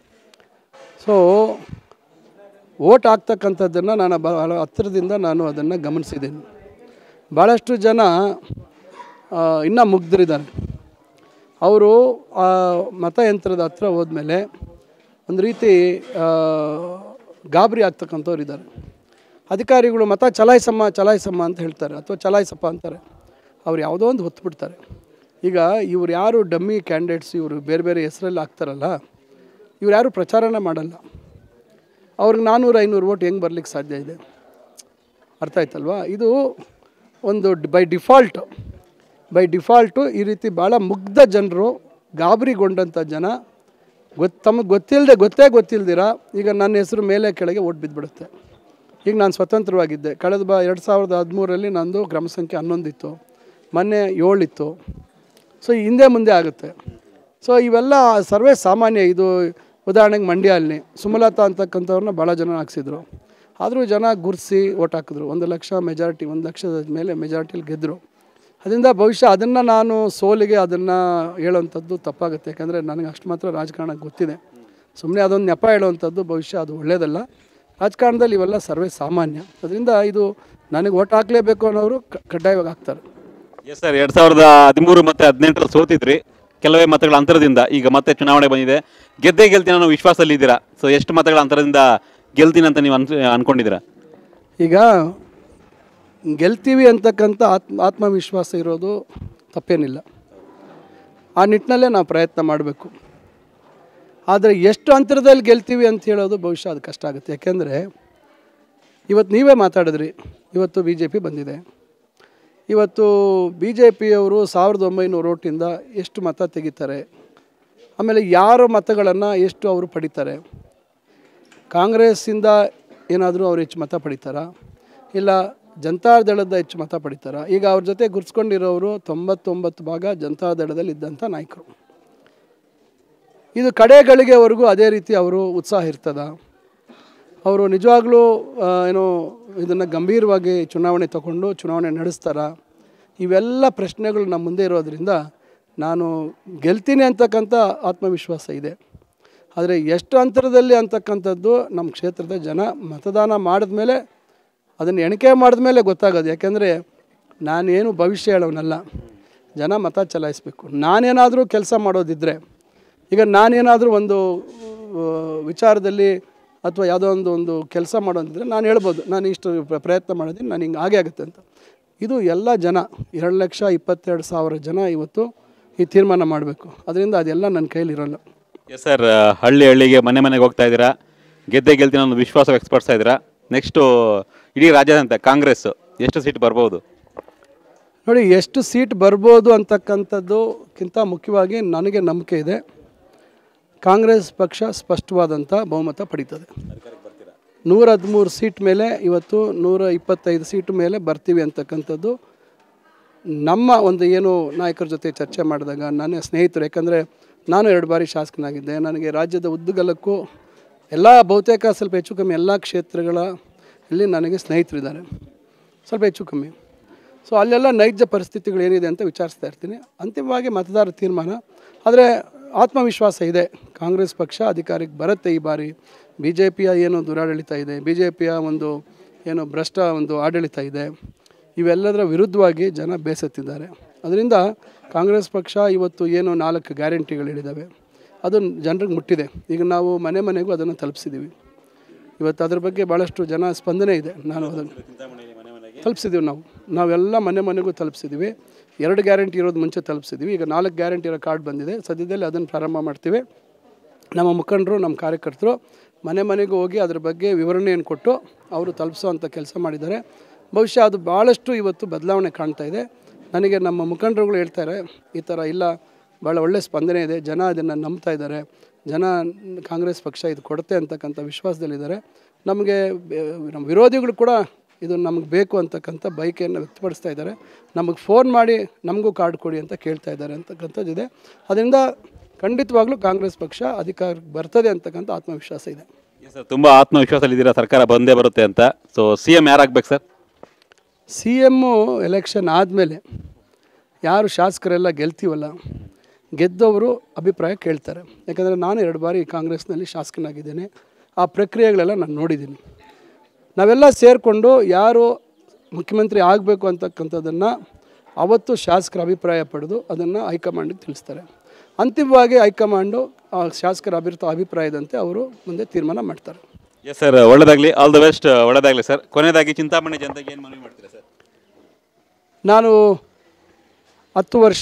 Speaker 2: ಸೊ ಓಟ್ ಆಗ್ತಕ್ಕಂಥದ್ದನ್ನು ನಾನು ಭಾಳ ಹತ್ತಿರದಿಂದ ನಾನು ಅದನ್ನು ಗಮನಿಸಿದ್ದೀನಿ ಭಾಳಷ್ಟು ಜನ ಇನ್ನೂ ಮುಗ್ಧರಿದ್ದಾರೆ ಅವರು ಆ ಮತಯಂತ್ರದ ಹತ್ರ ಹೋದ್ಮೇಲೆ ಒಂದು ರೀತಿ ಆ, ಗಾಬರಿ ಆಗ್ತಕ್ಕಂಥವ್ರು ಇದ್ದಾರೆ ಅಧಿಕಾರಿಗಳು ಮತ ಚಲಾಯಿಸಮ್ಮ ಚಲಾಯಿಸಮ್ಮ ಅಂತ ಹೇಳ್ತಾರೆ ಅಥವಾ ಚಲಾಯಿಸಪ್ಪ ಅಂತಾರೆ ಅವ್ರು ಯಾವುದೋ ಒಂದು ಹೊತ್ಬಿಡ್ತಾರೆ ಈಗ ಇವ್ರು ಯಾರು ಡಮ್ಮಿ ಕ್ಯಾಂಡಿಡೇಟ್ಸ್ ಇವರು ಬೇರೆ ಬೇರೆ ಹೆಸರಲ್ಲಿ ಹಾಕ್ತಾರಲ್ಲ ಇವ್ರು ಯಾರು ಪ್ರಚಾರನೇ ಮಾಡಲ್ಲ ಅವ್ರಿಗೆ ನಾನ್ನೂರು ಐನೂರು ಓಟ್ ಹೆಂಗೆ ಬರ್ಲಿಕ್ಕೆ ಸಾಧ್ಯ ಇದೆ ಅರ್ಥ ಆಯ್ತಲ್ವಾ ಇದು ಒಂದು ಬೈ ಡಿಫಾಲ್ಟ್ ಬೈ ಡಿಫಾಲ್ಟು ಈ ರೀತಿ ಭಾಳ ಮುಗ್ಧ ಜನರು ಗಾಬರಿಗೊಂಡಂಥ ಜನ ಗೊತ್ತು ತಮಗೆ ಗೊತ್ತಿಲ್ಲದೆ ಗೊತ್ತೇ ಗೊತ್ತಿಲ್ದಿರ ಈಗ ನನ್ನ ಹೆಸರು ಮೇಲೆ ಕೆಳಗೆ ಓಟ್ ಬಿದ್ದುಬಿಡುತ್ತೆ ಈಗ ನಾನು ಸ್ವತಂತ್ರವಾಗಿದ್ದೆ ಕಳೆದ ಬಾ ಎರಡು ಸಾವಿರದ ಹದಿಮೂರರಲ್ಲಿ ನಂದು ಕ್ರಮ ಸಂಖ್ಯೆ ಹನ್ನೊಂದಿತ್ತು ಮೊನ್ನೆ ಏಳಿತ್ತು ಸೊ ಹಿಂದೆ ಮುಂದೆ ಆಗುತ್ತೆ ಸೊ ಇವೆಲ್ಲ ಸರ್ವೇ ಸಾಮಾನ್ಯ ಇದು ಉದಾಹರಣೆಗೆ ಮಂಡ್ಯಲ್ಲಿ ಸುಮಲತಾ ಅಂತಕ್ಕಂಥವ್ರನ್ನ ಭಾಳ ಜನ ಹಾಕ್ಸಿದ್ರು ಆದರೂ ಜನ ಗುರ್ಸಿ ಓಟ್ ಹಾಕಿದ್ರು ಒಂದು ಲಕ್ಷ ಮೆಜಾರಿಟಿ ಒಂದು ಲಕ್ಷದ ಮೇಲೆ ಮೆಜಾರಿಟಿಲಿ ಗೆದ್ದರು ಅದರಿಂದ ಬಹುಶಃ ಅದನ್ನು ನಾನು ಸೋಲಿಗೆ ಅದನ್ನು ಹೇಳೋವಂಥದ್ದು ತಪ್ಪಾಗುತ್ತೆ ಯಾಕಂದರೆ ನನಗೆ ಅಷ್ಟು ಮಾತ್ರ ರಾಜಕಾರಣ ಗೊತ್ತಿದೆ ಸುಮ್ಮನೆ ಅದೊಂದು ನೆಪ ಹೇಳುವಂಥದ್ದು ಬಹುಶಃ ಅದು ಒಳ್ಳೆಯದಲ್ಲ ರಾಜಕಾರಣದಲ್ಲಿ ಇವೆಲ್ಲ ಸರ್ವೇ ಸಾಮಾನ್ಯ ಅದರಿಂದ ಇದು ನನಗೆ ಓಟ್ ಹಾಕಲೇಬೇಕು ಅನ್ನೋರು ಕ- ಕಡ್ಡಾಯವಾಗಿ ಹಾಕ್ತಾರೆ
Speaker 1: ಎಸ್ ಸರ್ ಎರಡು ಸಾವಿರದ ಹದಿಮೂರು ಮತ್ತು ಹದಿನೆಂಟರಲ್ಲಿ ಸೋತಿದ್ರಿ ಕೆಲವೇ ಮತಗಳ ಅಂತರದಿಂದ ಈಗ ಮತ್ತೆ ಚುನಾವಣೆ ಬಂದಿದೆ ಗೆದ್ದೇ ಗೆಲ್ತೀನಿ ಅನ್ನೋ ವಿಶ್ವಾಸದಲ್ಲಿ ಇದ್ದೀರಾ ಸೊ ಎಷ್ಟು ಮತಗಳ ಅಂತರದಿಂದ ಗೆಲ್ತೀನಿ ಅಂತ ನೀವು ಅನ್ಸ್ ಅನ್ಕೊಂಡಿದ್ದೀರಾ
Speaker 2: ಈಗ ಗೆಲ್ತೀವಿ ಅಂತಕ್ಕಂಥ ಆತ್ಮ ಆತ್ಮವಿಶ್ವಾಸ ಇರೋದು ತಪ್ಪೇನಿಲ್ಲ ಆ ನಿಟ್ಟಿನಲ್ಲೇ ನಾವು ಪ್ರಯತ್ನ ಮಾಡಬೇಕು ಆದರೆ ಎಷ್ಟು ಅಂತರದಲ್ಲಿ ಗೆಲ್ತೀವಿ ಅಂತ ಹೇಳೋದು ಬಹುಶಃ ಅದು ಕಷ್ಟ ಆಗುತ್ತೆ ಯಾಕೆಂದರೆ ಇವತ್ತು ನೀವೇ ಮಾತಾಡಿದ್ರಿ ಇವತ್ತು ಬಿ ಜೆ ಪಿ ಬಂದಿದೆ ಇವತ್ತು ಬಿ ಜೆ ಪಿಯವರು ಸಾವಿರದ ಒಂಬೈನೂರು ಓಟಿಂದ ಎಷ್ಟು ಮತ ತೆಗಿತಾರೆ ಆಮೇಲೆ ಯಾರ ಮತಗಳನ್ನು ಎಷ್ಟು ಅವರು ಪಡಿತಾರೆ ಕಾಂಗ್ರೆಸ್ಸಿಂದ ಏನಾದರೂ ಅವ್ರು ಹೆಚ್ಚು ಮತ ಪಡಿತಾರಾ ಇಲ್ಲ ಜನತಾದಳದ ಹೆಚ್ಚು ಮತ ಪಡಿತಾರೆ ಈಗ ಅವ್ರ ಜೊತೆ ಗುರ್ಸ್ಕೊಂಡಿರೋರು ತೊಂಬತ್ತೊಂಬತ್ತು ಭಾಗ ಜನತಾದಳದಲ್ಲಿ ಇದ್ದಂಥ ನಾಯಕರು ಇದು ಕಡೆ ಗಳಿಗೆವರೆಗೂ ಅದೇ ರೀತಿ ಅವರು ಉತ್ಸಾಹ ಇರ್ತದ ಅವರು ನಿಜವಾಗ್ಲೂ ಆ, ಏನು ಇದನ್ನು ಗಂಭೀರವಾಗಿ ಚುನಾವಣೆ ತಗೊಂಡು ಚುನಾವಣೆ ನಡೆಸ್ತಾರ ಇವೆಲ್ಲ ಪ್ರಶ್ನೆಗಳು ನಮ್ಮ ಮುಂದೆ ಇರೋದ್ರಿಂದ ನಾನು ಗೆಲ್ತೀನಿ ಅಂತಕ್ಕಂಥ ಆತ್ಮವಿಶ್ವಾಸ ಇದೆ ಆದರೆ ಎಷ್ಟು ಅಂತರದಲ್ಲಿ ಅಂತಕ್ಕಂಥದ್ದು ನಮ್ಮ ಕ್ಷೇತ್ರದ ಜನ ಮತದಾನ ಮಾಡಿದ್ಮೇಲೆ ಅದನ್ನು ಎಣಿಕೆ ಮಾಡಿದ್ಮೇಲೆ ಗೊತ್ತಾಗೋದು ಯಾಕೆಂದರೆ ನಾನೇನು ಭವಿಷ್ಯ ಹೇಳೋನಲ್ಲ ಜನ ಮತ ಚಲಾಯಿಸಬೇಕು ನಾನೇನಾದರೂ ಕೆಲಸ ಮಾಡೋದಿದ್ದರೆ ಈಗ ನಾನೇನಾದರೂ ಒಂದು ಆ, ವಿಚಾರದಲ್ಲಿ ಅಥವಾ ಯಾವುದೋ ಒಂದು ಒಂದು ಕೆಲಸ ಮಾಡೋದಿದ್ರೆ ನಾನು ಹೇಳ್ಬೋದು ನಾನು ಇಷ್ಟು ಪ್ರ- ಪ್ರಯತ್ನ ಮಾಡಿದ್ದೀನಿ ನಾನು ಹಿಂಗೆ ಹಾಗೆ ಆಗುತ್ತೆ ಅಂತ ಇದು ಎಲ್ಲ ಜನ ಎರಡು ಲಕ್ಷ ಇಪ್ಪತ್ತೆರಡು ಸಾವಿರ ಜನ ಇವತ್ತು ಈ ತೀರ್ಮಾನ ಮಾಡಬೇಕು ಅದರಿಂದ ಅದೆಲ್ಲ ನನ್ನ ಕೈಲಿ ಇರೋಲ್ಲ
Speaker 1: ಎಸ್ ಸರ್ ಹಳ್ಳಿ ಹಳ್ಳಿಗೆ ಮನೆ ಮನೆಗೆ ಹೋಗ್ತಾ ಇದ್ದೀರಾ ಗೆದ್ದೆ ಗೆಲ್ತೀನಿ ಅನ್ನೋ ವಿಶ್ವಾಸ ವ್ಯಕ್ತಪಡಿಸ್ತಾ ಇದ್ದೀರಾ ನೆಕ್ಸ್ಟು ಇಡೀ ರಾಜ್ಯಾದ್ಯಂತ ಕಾಂಗ್ರೆಸ್ ಎಷ್ಟು ಸೀಟ್ ಬರ್ಬೋದು
Speaker 2: ನೋಡಿ ಎಷ್ಟು ಸೀಟ್ ಬರ್ಬೋದು ಅಂತಕ್ಕಂಥದ್ದುಕ್ಕಿಂತ ಮುಖ್ಯವಾಗಿ ನನಗೆ ನಂಬಿಕೆ ಇದೆ ಕಾಂಗ್ರೆಸ್ ಪಕ್ಷ ಸ್ಪಷ್ಟವಾದಂಥ ಬಹುಮತ ಪಡೀತದೆ ನೂರ ಹದಿಮೂರು ಸೀಟ್ ಮೇಲೆ ಇವತ್ತು ನೂರ ಇಪ್ಪತ್ತೈದು ಸೀಟ್ ಮೇಲೆ ಬರ್ತೀವಿ ಅಂತಕ್ಕಂಥದ್ದು ನಮ್ಮ ಒಂದು ಏನು ನಾಯಕರ ಜೊತೆ ಚರ್ಚೆ ಮಾಡಿದಾಗ ನನ್ನ ಸ್ನೇಹಿತರು ಯಾಕಂದರೆ ನಾನು ಎರಡು ಬಾರಿ ಶಾಸಕನಾಗಿದ್ದೆ ನನಗೆ ರಾಜ್ಯದ ಉದ್ದಗಲಕ್ಕೂ ಎಲ್ಲ ಬಹುತೇಕ ಸ್ವಲ್ಪ ಹೆಚ್ಚು ಕಮ್ಮಿ ಎಲ್ಲ ಕ್ಷೇತ್ರಗಳ ಇಲ್ಲಿ ನನಗೆ ಸ್ನೇಹಿತರಿದ್ದಾರೆ ಸ್ವಲ್ಪ ಹೆಚ್ಚು ಕಮ್ಮಿ ಸೊ ಅಲ್ಲೆಲ್ಲ ನೈಜ ಪರಿಸ್ಥಿತಿಗಳು ಏನಿದೆ ಅಂತ ವಿಚಾರಿಸ್ತಾ ಇರ್ತೀನಿ ಅಂತಿಮವಾಗಿ ಮತದಾರ ತೀರ್ಮಾನ ಆದರೆ ಆತ್ಮವಿಶ್ವಾಸ ಇದೆ ಕಾಂಗ್ರೆಸ್ ಪಕ್ಷ ಅಧಿಕಾರಕ್ಕೆ ಬರುತ್ತೆ ಈ ಬಾರಿ ಬಿ ಜೆ ಪಿಯ ಏನು ದುರಾಡಳಿತ ಇದೆ ಬಿ ಜೆ ಪಿಯ ಒಂದು ಏನು ಭ್ರಷ್ಟ ಒಂದು ಆಡಳಿತ ಇದೆ ಇವೆಲ್ಲದರ ವಿರುದ್ಧವಾಗಿ ಜನ ಬೇಸತ್ತಿದ್ದಾರೆ ಅದರಿಂದ ಕಾಂಗ್ರೆಸ್ ಪಕ್ಷ ಇವತ್ತು ಏನು ನಾಲ್ಕು ಗ್ಯಾರಂಟಿಗಳು ಹೇಳಿದ್ದಾವೆ ಅದು ಜನರಿಗೆ ಮುಟ್ಟಿದೆ ಈಗ ನಾವು ಮನೆ ಮನೆಗೂ ಅದನ್ನು ತಲುಪಿಸಿದ್ದೀವಿ ಇವತ್ತು ಅದ್ರ ಬಗ್ಗೆ ಭಾಳಷ್ಟು ಜನ ಸ್ಪಂದನೆ ಇದೆ ನಾನು ಅದನ್ನು ತಲುಪಿಸಿದ್ದೀವಿ ನಾವು ನಾವೆಲ್ಲ ಮನೆ ಮನೆಗೂ ತಲುಪಿಸಿದ್ದೀವಿ ಎರಡು ಗ್ಯಾರಂಟಿ ಇರೋದು ಮುಂಚೆ ತಲುಪಿಸಿದ್ದೀವಿ ಈಗ ನಾಲ್ಕು ಗ್ಯಾರಂಟಿ ಇರೋ ಕಾರ್ಡ್ ಬಂದಿದೆ ಸದ್ಯದಲ್ಲಿ ಅದನ್ನು ಪ್ರಾರಂಭ ಮಾಡ್ತೀವಿ ನಮ್ಮ ಮುಖಂಡರು ನಮ್ಮ ಕಾರ್ಯಕರ್ತರು ಮನೆ ಮನೆಗೂ ಹೋಗಿ ಅದ್ರ ಬಗ್ಗೆ ವಿವರಣೆಯನ್ನು ಕೊಟ್ಟು ಅವರು ತಲುಪಿಸೋ ಅಂಥ ಕೆಲಸ ಮಾಡಿದ್ದಾರೆ ಬಹುಶಃ ಅದು ಭಾಳಷ್ಟು ಇವತ್ತು ಬದಲಾವಣೆ ಕಾಣ್ತಾ ಇದೆ ನನಗೆ ನಮ್ಮ ಮುಖಂಡರುಗಳು ಹೇಳ್ತಾರೆ ಈ ಥರ ಇಲ್ಲ ಭಾಳ ಒಳ್ಳೆಯ ಸ್ಪಂದನೆ ಇದೆ ಜನ ಅದನ್ನು ನಂಬ್ತಾ ಇದ್ದಾರೆ ಜನ ಕಾಂಗ್ರೆಸ್ ಪಕ್ಷ ಇದು ಕೊಡುತ್ತೆ ಅಂತಕ್ಕಂಥ ವಿಶ್ವಾಸದಲ್ಲಿದ್ದಾರೆ ನಮಗೆ ಬೆ- ನಮ್ಮ ವಿರೋಧಿಗಳು ಕೂಡ ಇದು ನಮಗೆ ಬೇಕು ಅಂತಕ್ಕಂಥ ಬಯಕೆಯನ್ನು ವ್ಯಕ್ತಪಡಿಸ್ತಾ ಇದ್ದಾರೆ ನಮಗೆ ಫೋನ್ ಮಾಡಿ ನಮಗೂ ಕಾರ್ಡ್ ಕೊಡಿ ಅಂತ ಕೇಳ್ತಾ ಇದ್ದಾರೆ ಅಂತಕ್ಕಂಥದ್ದಿದೆ ಅದರಿಂದ ಖಂಡಿತವಾಗ್ಲೂ ಕಾಂಗ್ರೆಸ್ ಪಕ್ಷ ಅಧಿಕಾರಕ್ಕೆ ಬರ್ತದೆ ಅಂತಕ್ಕಂಥ ಆತ್ಮವಿಶ್ವಾಸ ಇದೆ
Speaker 1: ಎಸ್ ಸರ್ ತುಂಬ ಆತ್ಮವಿಶ್ವಾಸದಲ್ಲಿದ್ದೀರಾ ಸರ್ಕಾರ ಬಂದೇ ಬರುತ್ತೆ ಅಂತ ಸೊ ಸಿ ಎಮ್ ಯಾರಾಗಬೇಕು ಸರ್
Speaker 2: ಸಿ ಎಮ್ಮು ಎಲೆಕ್ಷನ್ ಆದಮೇಲೆ ಯಾರು ಶಾಸಕರೆಲ್ಲ ಗೆಲ್ತೀವಲ್ಲ ಗೆದ್ದವರು ಅಭಿಪ್ರಾಯ ಕೇಳ್ತಾರೆ ಯಾಕಂದರೆ ನಾನು ಎರಡು ಬಾರಿ ಕಾಂಗ್ರೆಸ್ನಲ್ಲಿ ಶಾಸಕನಾಗಿದ್ದೇನೆ ಆ ಪ್ರಕ್ರಿಯೆಗಳೆಲ್ಲ ನಾನು ನೋಡಿದ್ದೀನಿ ನಾವೆಲ್ಲ ಸೇರಿಕೊಂಡು ಯಾರು ಮುಖ್ಯಮಂತ್ರಿ ಆಗಬೇಕು ಅಂತಕ್ಕಂಥದ್ದನ್ನು ಅವತ್ತು ಶಾಸಕರ ಅಭಿಪ್ರಾಯ ಪಡೆದು ಅದನ್ನು ಹೈಕಮಾಂಡಿಗೆ ತಿಳಿಸ್ತಾರೆ ಅಂತಿಮವಾಗಿ ಹೈಕಮಾಂಡು ಆ ಶಾಸಕರ ಅಭಿರ್ತ ಅಭಿಪ್ರಾಯದಂತೆ ಅವರು ಮುಂದೆ ತೀರ್ಮಾನ ಮಾಡ್ತಾರೆ
Speaker 1: ಎಸ್ ಸರ್ ಒಳ್ಳೆದಾಗಲಿ ಆಲ್ ದ ಬೆಸ್ಟ್ ಒಳ್ಳೆದಾಗಲಿ ಸರ್ ಕೊನೆಯದಾಗಿ ಚಿಂತಾಮಣಿ ಜನತೆಗೆ ಏನು ಮನವಿ ಮಾಡ್ತೀರಾ ಸರ್
Speaker 2: ನಾನು ಹತ್ತು ವರ್ಷ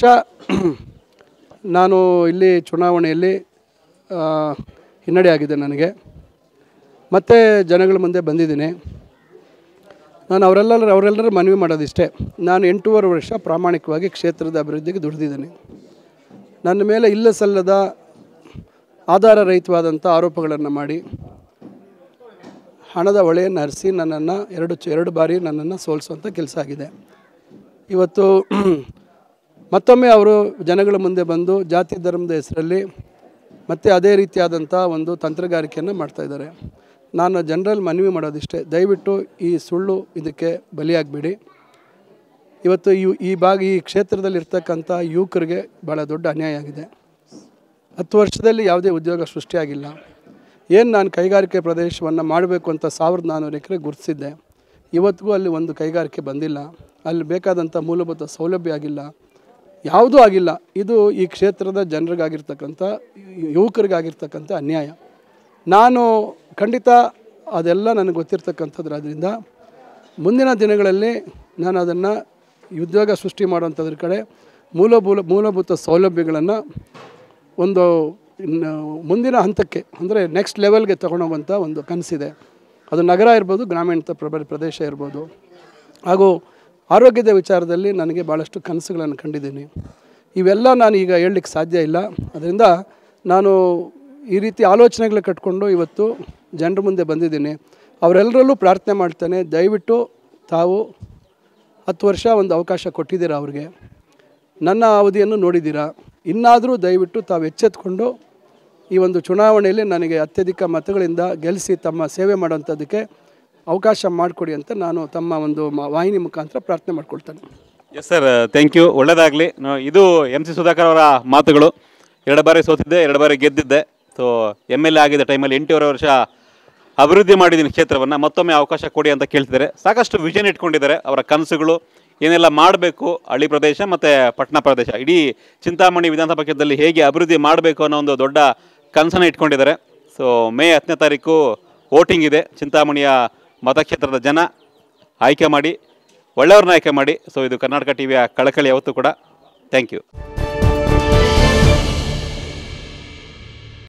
Speaker 2: ನಾನು ಇಲ್ಲಿ ಚುನಾವಣೆಯಲ್ಲಿ ಆ, ಹಿನ್ನಡೆ ಆಗಿದೆ ನನಗೆ ಮತ್ತೆ ಜನಗಳ ಮುಂದೆ ಬಂದಿದ್ದೀನಿ ನಾನು ಅವರೆಲ್ಲರ ಅವರೆಲ್ಲರೂ ಮನವಿ ಮಾಡೋದಿಷ್ಟೇ ನಾನು ಎಂಟೂವರೆ ವರ್ಷ ಪ್ರಾಮಾಣಿಕವಾಗಿ ಕ್ಷೇತ್ರದ ಅಭಿವೃದ್ಧಿಗೆ ದುಡಿದಿದ್ದೀನಿ ನನ್ನ ಮೇಲೆ ಇಲ್ಲ ಸಲ್ಲದ ಆಧಾರ ರಹಿತವಾದಂಥ ಆರೋಪಗಳನ್ನು ಮಾಡಿ ಹಣದ ಹೊಳೆಯನ್ನು ಹರಿಸಿ ನನ್ನನ್ನು ಎರಡು ಚ- ಎರಡು ಬಾರಿ ನನ್ನನ್ನು ಸೋಲಿಸುವಂಥ ಕೆಲಸ ಆಗಿದೆ ಇವತ್ತು ಮತ್ತೊಮ್ಮೆ ಅವರು ಜನಗಳ ಮುಂದೆ ಬಂದು ಜಾತಿ ಧರ್ಮದ ಹೆಸರಲ್ಲಿ ಮತ್ತೆ ಅದೇ ರೀತಿಯಾದಂಥ ಒಂದು ತಂತ್ರಗಾರಿಕೆಯನ್ನು ಮಾಡ್ತಾಯಿದ್ದಾರೆ ನಾನು ಜನರಲ್ ಮನವಿ ಮಾಡೋದಿಷ್ಟೇ ದಯವಿಟ್ಟು ಈ ಸುಳ್ಳು ಇದಕ್ಕೆ ಬಲಿಯಾಗಬೇಡಿ ಇವತ್ತು ಈ ಈ ಭಾಗ ಈ ಕ್ಷೇತ್ರದಲ್ಲಿ ಇರ್ತಕ್ಕಂಥ ಯುವಕರಿಗೆ ಭಾಳ ದೊಡ್ಡ ಅನ್ಯಾಯ ಆಗಿದೆ ಹತ್ತು ವರ್ಷದಲ್ಲಿ ಯಾವುದೇ ಉದ್ಯೋಗ ಸೃಷ್ಟಿಯಾಗಿಲ್ಲ ಏನು ನಾನು ಕೈಗಾರಿಕೆ ಪ್ರದೇಶವನ್ನು ಮಾಡಬೇಕು ಅಂತ ಸಾವಿರದ ನಾನ್ನೂರು ಎಕರೆ ಗುರುತಿಸಿದ್ದೆ ಇವತ್ತಿಗೂ ಅಲ್ಲಿ ಒಂದು ಕೈಗಾರಿಕೆ ಬಂದಿಲ್ಲ ಅಲ್ಲಿ ಬೇಕಾದಂಥ ಮೂಲಭೂತ ಸೌಲಭ್ಯ ಆಗಿಲ್ಲ ಯಾವುದೂ ಆಗಿಲ್ಲ ಇದು ಈ ಕ್ಷೇತ್ರದ ಜನರಿಗಾಗಿರ್ತಕ್ಕಂಥ ಯುವಕರಿಗಾಗಿರ್ತಕ್ಕಂಥ ಅನ್ಯಾಯ ನಾನು ಖಂಡಿತ ಅದೆಲ್ಲ ನನಗೆ ಗೊತ್ತಿರ್ತಕ್ಕಂಥದ್ರಾದ್ರಿಂದ ಮುಂದಿನ ದಿನಗಳಲ್ಲಿ ನಾನು ಅದನ್ನು ಉದ್ಯೋಗ ಸೃಷ್ಟಿ ಮಾಡುವಂಥದ್ರ ಕಡೆ ಮೂಲಭೂತ ಮೂಲಭೂತ ಸೌಲಭ್ಯಗಳನ್ನು ಒಂದು ಇನ್ನು ಮುಂದಿನ ಹಂತಕ್ಕೆ ಅಂದರೆ ನೆಕ್ಸ್ಟ್ ಲೆವೆಲ್ಗೆ ತಗೊಂಡೋಗುವಂಥ ಒಂದು ಕನಸಿದೆ ಅದು ನಗರ ಇರ್ಬೋದು ಗ್ರಾಮೀಣ ಪ್ರ- ಪ್ರದೇಶ ಇರ್ಬೋದು ಹಾಗೂ ಆರೋಗ್ಯದ ವಿಚಾರದಲ್ಲಿ ನನಗೆ ಭಾಳಷ್ಟು ಕನಸುಗಳನ್ನು ಕಂಡಿದ್ದೀನಿ ಇವೆಲ್ಲ ನಾನು ಈಗ ಹೇಳಲಿಕ್ಕೆ ಸಾಧ್ಯ ಇಲ್ಲ ಅದರಿಂದ ನಾನು ಈ ರೀತಿ ಆಲೋಚನೆಗಳು ಕಟ್ಕೊಂಡು ಇವತ್ತು ಜನರ ಮುಂದೆ ಬಂದಿದ್ದೀನಿ ಅವರೆಲ್ಲರಲ್ಲೂ ಪ್ರಾರ್ಥನೆ ಮಾಡ್ತೇನೆ ದಯವಿಟ್ಟು ತಾವು ಹತ್ತು ವರ್ಷ ಒಂದು ಅವಕಾಶ ಕೊಟ್ಟಿದ್ದೀರಾ ಅವ್ರಿಗೆ ನನ್ನ ಅವಧಿಯನ್ನು ನೋಡಿದ್ದೀರಾ ಇನ್ನಾದರೂ ದಯವಿಟ್ಟು ತಾವು ಎಚ್ಚೆತ್ಕೊಂಡು ಈ ಒಂದು ಚುನಾವಣೆಯಲ್ಲಿ ನನಗೆ ಅತ್ಯಧಿಕ ಮತಗಳಿಂದ ಗೆಲ್ಲಿಸಿ ತಮ್ಮ ಸೇವೆ ಮಾಡೋಂಥದ್ದಕ್ಕೆ ಅವಕಾಶ ಮಾಡಿಕೊಡಿ ಅಂತ ನಾನು ತಮ್ಮ ಒಂದು ಮ- ವಾಹಿನಿ ಮುಖಾಂತರ ಪ್ರಾರ್ಥನೆ ಮಾಡ್ಕೊಳ್ತೇನೆ
Speaker 1: ಎಸ್ ಸರ್ ಥ್ಯಾಂಕ್ ಯು ಒಳ್ಳೆಯದಾಗಲಿ ಇದು ಎಮ್ ಸಿ ಸುಧಾಕರ್ ಅವರ ಮಾತುಗಳು ಎರಡು ಬಾರಿ ಸೋತಿದ್ದೆ ಎರಡು ಬಾರಿ ಗೆದ್ದಿದ್ದೆ ಸೊ ಎಮ್ ಎಲ್ ಎ ಆಗಿದ್ದ ಟೈಮಲ್ಲಿ ಎಂಟೂವರೆ ವರ್ಷ ಅಭಿವೃದ್ಧಿ ಮಾಡಿದ್ದೀನಿ ಕ್ಷೇತ್ರವನ್ನು ಮತ್ತೊಮ್ಮೆ ಅವಕಾಶ ಕೊಡಿ ಅಂತ ಕೇಳ್ತಿದ್ದಾರೆ ಸಾಕಷ್ಟು ವಿಷನ್ ಇಟ್ಕೊಂಡಿದ್ದಾರೆ ಅವರ ಕನಸುಗಳು ಏನೆಲ್ಲ ಮಾಡಬೇಕು ಹಳ್ಳಿ ಪ್ರದೇಶ ಮತ್ತು ಪಟ್ಟಣ ಪ್ರದೇಶ ಇಡೀ ಚಿಂತಾಮಣಿ ವಿಧಾನಸಭಾ ಕ್ಷೇತ್ರದಲ್ಲಿ ಹೇಗೆ ಅಭಿವೃದ್ಧಿ ಮಾಡಬೇಕು ಅನ್ನೋ ಒಂದು ದೊಡ್ಡ ಕನಸನ್ನು ಇಟ್ಕೊಂಡಿದ್ದಾರೆ ಸೊ ಮೇ ಹತ್ತನೇ ತಾರೀಕು ವೋಟಿಂಗ್ ಇದೆ ಚಿಂತಾಮಣಿಯ ಮತಕ್ಷೇತ್ರದ ಜನ ಆಯ್ಕೆ ಮಾಡಿ ಒಳ್ಳೆಯವ್ರನ್ನ ಆಯ್ಕೆ ಮಾಡಿ ಸೊ ಇದು ಕರ್ನಾಟಕ ಟಿವಿಯ ಕಳಕಳಿ ಯಾವತ್ತೂ ಕೂಡ ಥ್ಯಾಂಕ್ ಯು